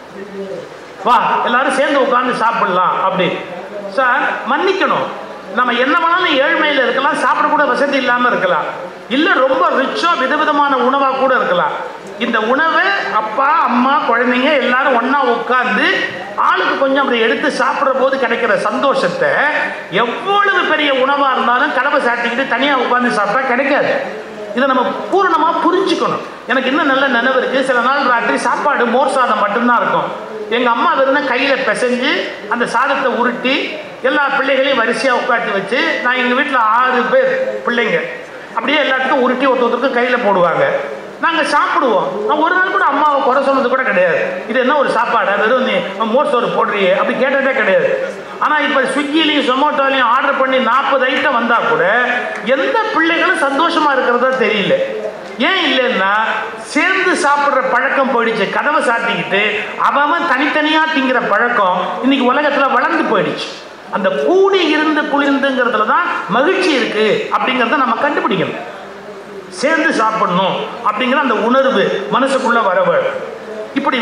வா எல்லாரும் சேர்ந்து உட்காந்து சாப்பிடலாம் அப்படி சார் மன்னிக்கணும் நம்ம என்ன வேணாலும் ஏழ்மையில் இருக்கலாம் சாப்பிடக்கூட வசதி இல்லாமல் இருக்கலாம் இல்லை ரொம்ப ரிச்சோ விதவிதமான உணவாக கூட இருக்கலாம் இந்த உணவை அப்பா அம்மா குழந்தைங்க எல்லாரும் ஒன்றா உட்காந்து ஆளுக்கு கொஞ்சம் அப்படி எடுத்து சாப்பிட்ற போது கிடைக்கிற சந்தோஷத்தை எவ்வளவு பெரிய உணவாக இருந்தாலும் கதவை சாட்டிக்கிட்டு தனியாக உட்காந்து சாப்பிட்டா கிடைக்காது இதை நம்ம பூரணமாக புரிஞ்சுக்கணும் எனக்கு இன்னும் நல்ல நினைவு இருக்குது சில நாள் ராத்திரி சாப்பாடு மோர் சாதம் மட்டும்தான் இருக்கும் எங்கள் அம்மா வெறும் கையில் பிசைஞ்சு அந்த சாதத்தை உருட்டி எல்லா பிள்ளைகளையும் வரிசையாக உட்காட்டி வச்சு நான் எங்கள் வீட்டில் ஆறு பேர் பிள்ளைங்க அப்படியே எல்லாத்துக்கும் உருட்டி ஒருத்தருக்கு கையில் போடுவாங்க நாங்கள் சாப்பிடுவோம் நான் ஒரு நாள் கூட அம்மாவை குறை சொன்னது கூட கிடையாது இது என்ன ஒரு சாப்பாடு வெறும் நீ மோர் சோறு போடுறியே அப்படி கேட்டதே கிடையாது ஆனால் இப்போ ஸ்விக்கிலையும் ஜொமேட்டோலையும் ஆர்டர் பண்ணி நாற்பது ஐட்டம் வந்தால் கூட எந்த பிள்ளைகளும் சந்தோஷமாக இருக்கிறதா தெரியல ஏன் இல்லைன்னா சேர்ந்து சாப்பிட்ற பழக்கம் போயிடுச்சு கதவை சாத்திக்கிட்டு அவன் தனித்தனியாக திங்கிற பழக்கம் இன்னைக்கு உலகத்தில் வளர்ந்து போயிடுச்சு அந்த கூடி இருந்து குளிர்ந்துங்கிறதுல தான் மகிழ்ச்சி இருக்கு அப்படிங்கிறத நம்ம கண்டுபிடிக்கணும் சேர்ந்து சாப்பிடணும் அப்படிங்கிற அந்த உணர்வு மனசுக்குள்ள வரவு இப்படி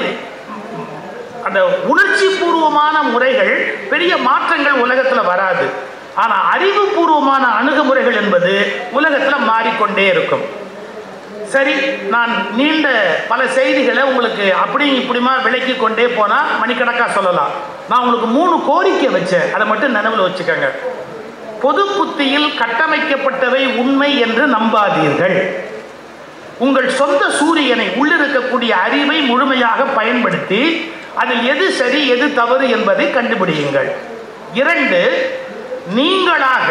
அந்த உணர்ச்சி பூர்வமான முறைகள் பெரிய மாற்றங்கள் உலகத்தில் வராது ஆனால் அறிவுபூர்வமான அணுகுமுறைகள் என்பது உலகத்தில் மாறிக்கொண்டே இருக்கும் சரி நான் நீண்ட பல செய்திகளை உங்களுக்கு அப்படி இப்படிமா விளக்கி கொண்டே போனால் மணிக்கணக்காக சொல்லலாம் நான் உங்களுக்கு மூணு கோரிக்கை வச்சேன் அதை மட்டும் நினைவில் வச்சுக்கோங்க பொது புத்தியில் கட்டமைக்கப்பட்டவை உண்மை என்று நம்பாதீர்கள் உங்கள் சொந்த சூரியனை உள்ளிருக்கக்கூடிய அறிவை முழுமையாக பயன்படுத்தி அதில் எது சரி எது தவறு என்பதை கண்டுபிடியுங்கள் இரண்டு நீங்களாக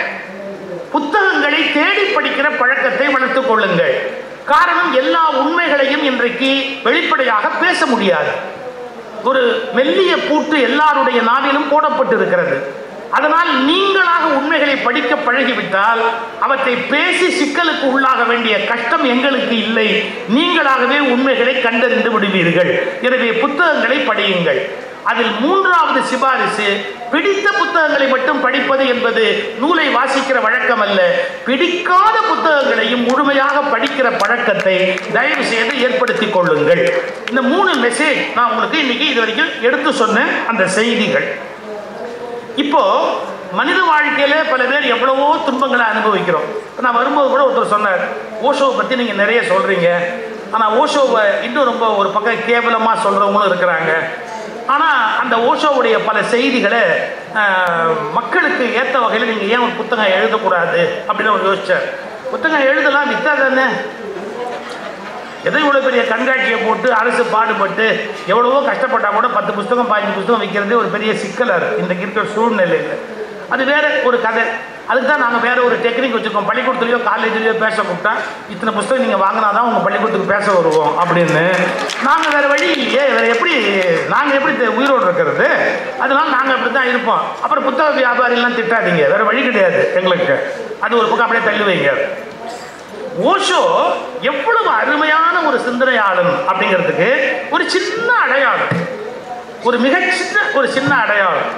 புத்தகங்களை தேடி படிக்கிற பழக்கத்தை வளர்த்துக் கொள்ளுங்கள் காரணம் எல்லா உண்மைகளையும் இன்றைக்கு வெளிப்படையாக பேச முடியாது ஒரு மெல்லிய பூட்டு எல்லாருடைய நாவிலும் போடப்பட்டிருக்கிறது அதனால் நீங்களாக உண்மைகளை படிக்க பழகிவிட்டால் அவற்றை பேசி சிக்கலுக்கு உள்ளாக வேண்டிய கஷ்டம் எங்களுக்கு இல்லை நீங்களாகவே உண்மைகளை கண்டறிந்து விடுவீர்கள் எனவே புத்தகங்களை படியுங்கள் அதில் மூன்றாவது சிபாரிசு பிடித்த புத்தகங்களை மட்டும் படிப்பது என்பது நூலை வாசிக்கிற வழக்கம் அல்ல பிடிக்காத புத்தகங்களையும் முழுமையாக படிக்கிற பழக்கத்தை தயவு செய்து ஏற்படுத்திக் கொள்ளுங்கள் இந்த மூணு மெசேஜ் நான் உங்களுக்கு இன்னைக்கு இது வரைக்கும் எடுத்து சொன்ன அந்த செய்திகள் இப்போ மனித வாழ்க்கையில பல பேர் எவ்வளவோ துன்பங்களை அனுபவிக்கிறோம் இப்ப நான் வரும்போது கூட ஒருத்தர் சொன்னார் ஓஷோவை பற்றி நீங்கள் நிறைய சொல்கிறீங்க ஆனால் ஓஷோவை இன்னும் ரொம்ப ஒரு பக்கம் கேவலமாக சொல்கிறவங்களும் இருக்கிறாங்க ஆனால் அந்த ஓஷோவுடைய பல செய்திகளை ஆஹ், மக்களுக்கு ஏற்ற வகையில் நீங்கள் ஏன் ஒரு புத்தகம் எழுதக்கூடாது அப்படின்னு அவர் யோசிச்சார் புத்தகம் எழுதலாம் வித்தா தானே எதோ இவ்வளோ பெரிய கண்காட்சியை போட்டு அரசு பாடுபட்டு எவ்வளவோ கஷ்டப்பட்டா கூட பத்து புஸ்தகம் பதினஞ்சு புஸ்தகம் விற்கிறதே ஒரு பெரிய சிக்கலர் இன்றைக்கு இருக்கிற சூழ்நிலையில் அது வேற ஒரு கதை அதுக்கு தான் நாங்கள் வேற ஒரு டெக்னிக் வச்சுருக்கோம் பள்ளிக்கூடத்துலையோ காலேஜ்லேயோ பேச கூப்பிட்டா இத்தனை புஸ்தகம் நீங்கள் வாங்கினா தான் உங்கள் பள்ளிக்கூடத்துக்கு பேச வருவோம் அப்படின்னு நாங்கள் வேற வழி இல்லையே வேற எப்படி நாங்கள் எப்படி தெ- உயிரோடு இருக்கிறது அதனால நாங்கள் அப்படி தான் இருப்போம் அப்புறம் புத்தக வியாபாரிலாம் திட்டாதீங்க வேற வழி கிடையாது எங்களுக்கு அது ஒரு பக்கம் அப்படியே தள்ளி வைங்க ஓஷோ எவ்வளவு அருமையான ஒரு சிந்தனையாளன் அப்படிங்கிறதுக்கு ஒரு சின்ன அடையாளம் ஒரு மிக சின்ன ஒரு சின்ன அடையாளம்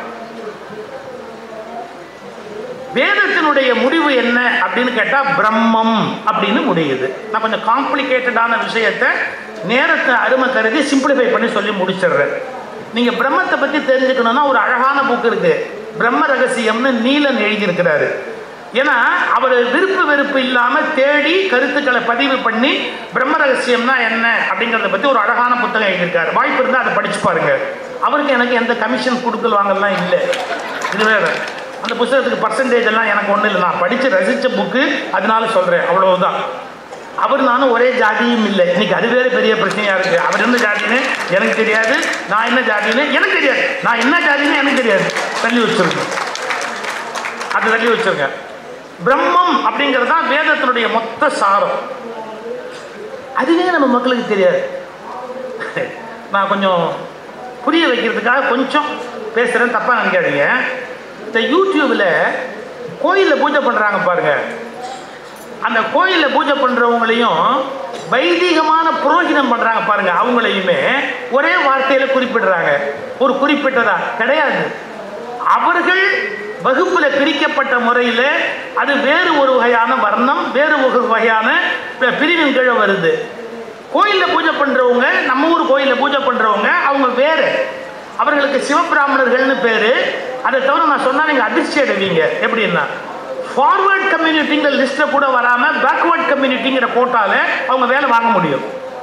வேதத்தினுடைய முடிவு என்ன அப்படின்னு கேட்டா பிரம்மம் அப்படின்னு முடியுது நான் கொஞ்சம் காம்ப்ளிகேட்டடான விஷயத்தை நேரத்தை அருமை கருதி சிம்பிளிஃபை பண்ணி சொல்லி முடிச்சிடுறேன் நீங்க பிரம்மத்தை பத்தி தெரிஞ்சுக்கணும்னா ஒரு அழகான புக் இருக்கு பிரம்ம ரகசியம்னு நீலன் எழுதியிருக்கிறாரு ஏன்னா அவர் விருப்பு வெறுப்பு இல்லாம தேடி கருத்துக்களை பதிவு பண்ணி பிரம்ம ரகசியம்னா என்ன அப்படிங்கிறத பத்தி ஒரு அழகான புத்தகம் எழுதியிருக்காரு வாய்ப்பு இருந்தால் அதை படிச்சு பாருங்க அவருக்கு எனக்கு எந்த கமிஷன் கொடுக்கல் வாங்கலாம் இல்லை இது வேற அந்த புத்தகத்துக்கு பர்சன்டேஜ் எல்லாம் எனக்கு ஒன்றும் இல்லை நான் படித்து ரசித்த புக்கு அதனால சொல்கிறேன் அவ்வளவுதான் அவர் நானும் ஒரே ஜாதியும் இல்லை இன்னைக்கு அது வேற பெரிய பிரச்சனையா இருக்கு அவர் என்ன ஜாதின்னு எனக்கு தெரியாது நான் என்ன ஜாதின்னு எனக்கு தெரியாது நான் என்ன ஜாதின்னு எனக்கு தெரியாது தள்ளி வச்சிருக்கேன் அது தள்ளி வச்சிருங்க பிரம்மம் அப்படிங்கிறது தான் வேதத்தினுடைய மொத்த சாரம் அதுவே நம்ம மக்களுக்கு தெரியாது நான் கொஞ்சம் புரிய வைக்கிறதுக்காக கொஞ்சம் பேசுகிறேன் தப்பாக நினைக்காதீங்க இந்த யூடியூப்பில் கோயிலில் பூஜை பண்ணுறாங்க பாருங்க அந்த கோயிலில் பூஜை பண்ணுறவங்களையும் வைதிகமான புரோகிதம் பண்ணுறாங்க பாருங்க அவங்களையுமே ஒரே வார்த்தையில் குறிப்பிடுறாங்க ஒரு குறிப்பிட்டதா கிடையாது அவர்கள் வகுப்பில் பிரிக்கப்பட்ட முறையில் அது வேறு ஒரு வகையான வர்ணம் வேறு ஒரு வகையான பி- பிரிவின் கீழே வருது கோயிலில் பூஜை பண்ணுறவங்க நம்ம ஊர் கோயிலில் பூஜை பண்ணுறவங்க அவங்க வேறு அவர்களுக்கு சிவபிராமணர்கள்னு பேர் அதை தவிர நான் சொன்னால் நீங்கள் அதிர்ச்சி அடைவீங்க எப்படின்னா ஃபார்வர்ட் கம்யூனிட்டிங்கிற லிஸ்ட்டில் கூட வராமல் பேக்வர்ட் கம்யூனிட்டிங்கிற போட்டாலே அவங்க வேலை வாங்க முடியும்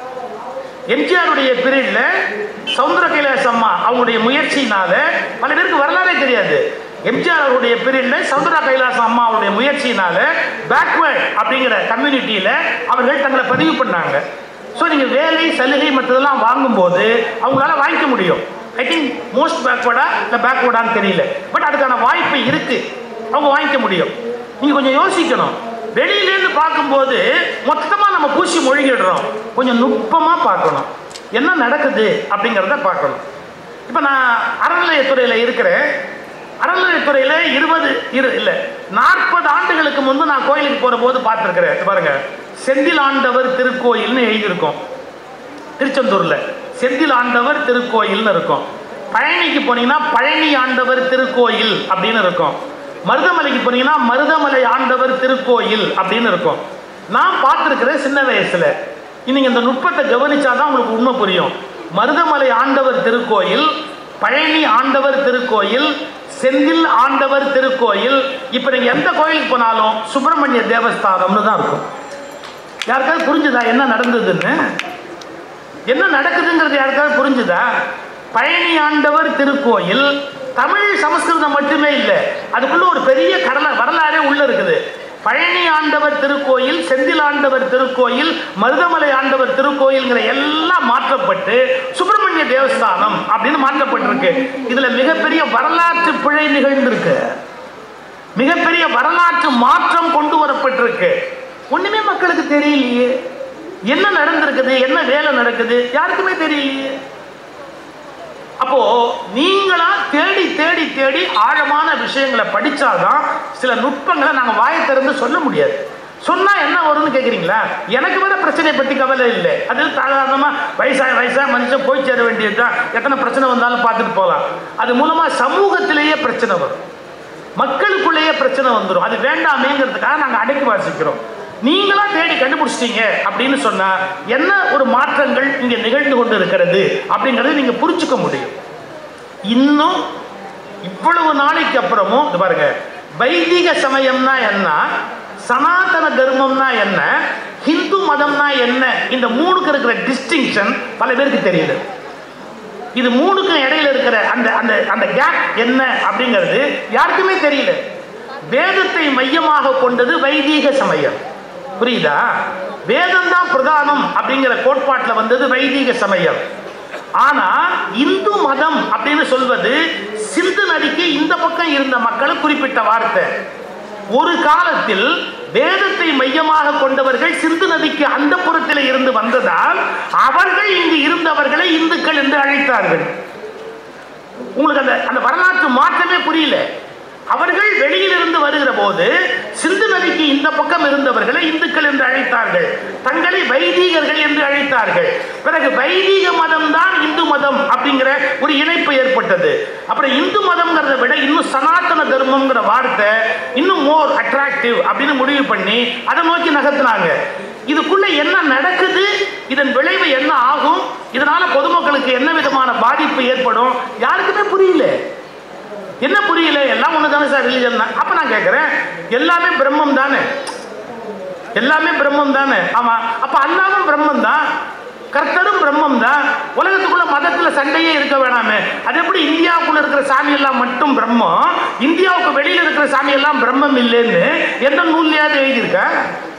எம்ஜிஆருடைய பீரியட்ல சவுந்தர கைலாஸ் அம்மா அவங்களுடைய முயற்சியினால பல பேருக்கு வரலாறே தெரியாது எம்ஜிஆர் அவருடைய பீரியட்ல சவுந்தரா கைலாஸ் அம்மா அவருடைய முயற்சியினால பேக்வேர்ட் அப்படிங்கிற கம்யூனிட்டியில அவர்கள் தங்களை பதிவு பண்ணாங்க ஸோ நீங்கள் வேலை சலுகை மற்றதெல்லாம் வாங்கும்போது அவங்களால வாங்கிக்க முடியும் ஐ திங்க் மோஸ்ட் பேக்வேர்டா இல்லை பேக்வேர்டான்னு தெரியல பட் அதுக்கான வாய்ப்பு இருக்கு அவங்க வாங்கிக்க முடியும் நீங்கள் கொஞ்சம் யோசிக்கணும் வெளியிலேருந்து பார்க்கும்போது மொத்தமாக நம்ம பூசி மொழிகிடுறோம் கொஞ்சம் நுட்பமாக பார்க்கணும் என்ன நடக்குது அப்படிங்கிறத பார்க்கணும் இப்போ நான் அறநிலையத்துறையில் இருக்கிறேன் அறநிலையத்துறையில் இருபது இரு இல்லை நாற்பது ஆண்டுகளுக்கு முன்பு நான் கோயிலுக்கு போகிற போது பார்த்துருக்கிறேன் இது பாருங்க செந்தில் ஆண்டவர் திருக்கோயில்னு எழுதியிருக்கோம் திருச்செந்தூரில் செந்தில் ஆண்டவர் திருக்கோயில்னு இருக்கும் பழனிக்கு போனீங்கன்னா பழனி ஆண்டவர் திருக்கோயில் அப்படின்னு இருக்கும் மருதமலைக்கு போனீங்கன்னா மருதமலை ஆண்டவர் திருக்கோயில் அப்படின்னு இருக்கும் நான் பார்த்துருக்கிறேன் சின்ன வயசுல இன்னைக்கு இந்த நுட்பத்தை கவனிச்சாதான் உங்களுக்கு உண்மை புரியும் மருதமலை ஆண்டவர் திருக்கோயில் பழனி ஆண்டவர் திருக்கோயில் செந்தில் ஆண்டவர் திருக்கோயில் இப்போ நீங்கள் எந்த கோயிலுக்கு போனாலும் சுப்பிரமணிய தேவஸ்தானம்னு தான் இருக்கும் யாருக்காவது புரிஞ்சுதா என்ன நடந்ததுன்னு என்ன நடக்குதுங்கிறது யாருக்காவது புரிஞ்சுதா பழனி ஆண்டவர் திருக்கோயில் தமிழ் சமஸ்கிருதம் மட்டுமே இல்லை அதுக்குள்ள ஒரு பெரிய கடல வரலாறே உள்ள இருக்குது பழனி ஆண்டவர் திருக்கோயில் செந்தில் ஆண்டவர் திருக்கோயில் மருதமலை ஆண்டவர் திருக்கோயில்ங்கிற எல்லாம் மாற்றப்பட்டு சுப்பிரமணிய தேவஸ்தானம் அப்படின்னு மாற்றப்பட்டிருக்கு இதுல மிகப்பெரிய வரலாற்று பிழை நிகழ்ந்திருக்கு மிகப்பெரிய வரலாற்று மாற்றம் கொண்டு வரப்பட்டிருக்கு ஒண்ணுமே மக்களுக்கு தெரியலையே என்ன நடந்திருக்குது என்ன வேலை நடக்குது யாருக்குமே தெரியலையே அப்போ நீங்களா தேடி தேடி தேடி ஆழமான விஷயங்களை படிச்சாதான் சில நுட்பங்களை நாங்கள் வாயை திறந்து சொல்ல முடியாது சொன்னா என்ன வரும்னு கேக்குறீங்களா எனக்கு வர பிரச்சனை பத்தி கவலை இல்லை அது சாதாரணமா வயசா வயசா மனுஷன் போய் சேர வேண்டியதுதான் எத்தனை பிரச்சனை வந்தாலும் பார்த்துட்டு போகலாம் அது மூலமா சமூகத்திலேயே பிரச்சனை வரும் மக்களுக்குள்ளேயே பிரச்சனை வந்துடும் அது வேண்டாமேங்கிறதுக்காக நாங்கள் அடக்கி வாசிக்கிறோம் நீங்களா தேடி கண்டுபிடிச்சிட்டீங்க அப்படின்னு சொன்னா என்ன ஒரு மாற்றங்கள் இங்க நிகழ்ந்து கொண்டு இருக்கிறது அப்படிங்கறத நீங்க புரிஞ்சுக்க முடியும் இன்னும் இவ்வளவு நாளைக்கு அப்புறமும் இது பாருங்க வைதிக சமயம்னா என்ன சனாதன தர்மம்னா என்ன ஹிந்து மதம்னா என்ன இந்த மூணுக்கு இருக்கிற டிஸ்டிங்ஷன் பல பேருக்கு தெரியல இது மூணுக்கும் இடையில இருக்கிற அந்த அந்த அந்த கேப் என்ன அப்படிங்கிறது யாருக்குமே தெரியல வேதத்தை மையமாக கொண்டது வைதீக சமயம் புரியுதா வேதம் தான் பிரதானம் அப்படிங்கிற கோட்பாட்டில் வந்தது வைதீக சமயம் ஆனா இந்து மதம் அப்படின்னு சொல்வது சிந்து நதிக்கு இந்த பக்கம் இருந்த மக்களை குறிப்பிட்ட வார்த்தை ஒரு காலத்தில் வேதத்தை மையமாக கொண்டவர்கள் சிந்து நதிக்கு அந்த புறத்தில் இருந்து வந்ததால் அவர்கள் இங்கு இருந்தவர்களை இந்துக்கள் என்று அழைத்தார்கள் உங்களுக்கு அந்த அந்த வரலாற்று மாற்றமே புரியல அவர்கள் வெளியிலிருந்து வருகிற போது சிந்து நதிக்கு இந்த பக்கம் இருந்தவர்களை இந்துக்கள் என்று அழைத்தார்கள் தங்களை வைதீகர்கள் என்று அழைத்தார்கள் பிறகு வைதீக மதம் தான் இந்து மதம் அப்படிங்கிற ஒரு இணைப்பு ஏற்பட்டது அப்புறம் இந்து மதம்ங்கிறத விட இன்னும் சனாதன தர்மம்ங்கிற வார்த்தை இன்னும் மோர் அட்ராக்டிவ் அப்படின்னு முடிவு பண்ணி அதை நோக்கி நகர்த்தினாங்க இதுக்குள்ள என்ன நடக்குது இதன் விளைவு என்ன ஆகும் இதனால பொதுமக்களுக்கு என்ன விதமான பாதிப்பு ஏற்படும் யாருக்குமே புரியல என்ன புரியல எல்லாம் ஒன்று தானே சார் ரிலீஜன் தான் அப்போ நான் கேட்குறேன் எல்லாமே பிரம்மம் தானே எல்லாமே பிரம்மம் தானே ஆமாம் அப்போ அல்லாவும் பிரம்மம் தான் கர்த்தரும் பிரம்மம் தான் உலகத்துக்குள்ள மதத்துல சண்டையே இருக்க வேணாமே அது எப்படி இந்தியாவுக்குள்ள இருக்கிற சாமி எல்லாம் மட்டும் பிரம்மம் இந்தியாவுக்கு வெளியில இருக்கிற சாமி எல்லாம் பிரம்மம் இல்லைன்னு எந்த நூல்லையாவது எழுதியிருக்க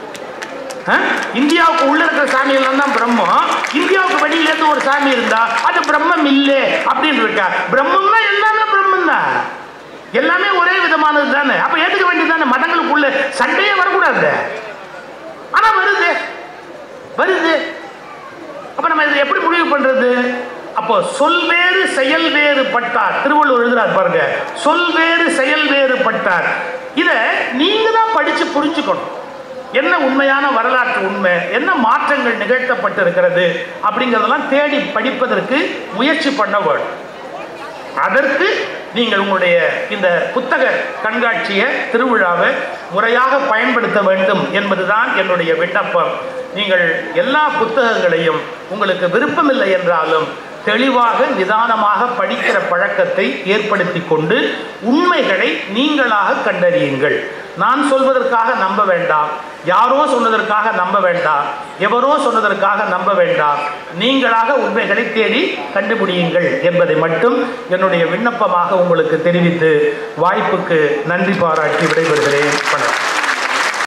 ஆ? இந்தியாவுக்கு உள்ள இருக்கிற சாமி எல்லாம் தான் பிரம்மம் இந்தியாவுக்கு வெளியில இருந்து ஒரு சாமி இருந்தா அது பிரம்மம் இல்லை அப்படின்னு இருக்கா பிரம்மம்னா எல்லாமே பிரம்மம் தான் எல்லாமே ஒரே விதமானது தானே அப்ப ஏத்துக்க வேண்டியது தானே மதங்களுக்குள்ள சண்டையே வரக்கூடாது ஆனா வருது வருது அப்ப நம்ம இதை எப்படி முடிவு பண்றது அப்போ சொல் வேறு செயல் வேறு பட்டார் திருவள்ளுவர் எழுதுறார் பாருங்க சொல் வேறு செயல் வேறு பட்டார் இத நீங்க தான் படிச்சு புரிஞ்சுக்கணும் என்ன உண்மையான வரலாற்று உண்மை என்ன மாற்றங்கள் நிகழ்த்தப்பட்டிருக்கிறது அப்படிங்கிறதெல்லாம் தேடி படிப்பதற்கு முயற்சி பண்ண வேண்டும் அதற்கு நீங்கள் உங்களுடைய இந்த புத்தக கண்காட்சியை திருவிழாவை முறையாக பயன்படுத்த வேண்டும் என்பதுதான் என்னுடைய விண்ணப்பம் நீங்கள் எல்லா புத்தகங்களையும் உங்களுக்கு விருப்பமில்லை என்றாலும் தெளிவாக நிதானமாக படிக்கிற பழக்கத்தை ஏற்படுத்தி கொண்டு உண்மைகளை நீங்களாக கண்டறியுங்கள் நான் சொல்வதற்காக நம்ப வேண்டாம் யாரோ சொன்னதற்காக நம்ப வேண்டாம் எவரோ சொன்னதற்காக நம்ப வேண்டாம் நீங்களாக உண்மைகளை தேடி கண்டுபிடியுங்கள் என்பதை மட்டும் என்னுடைய விண்ணப்பமாக உங்களுக்கு தெரிவித்து வாய்ப்புக்கு நன்றி பாராட்டி விடைபெறுகிறேன் வணக்கம்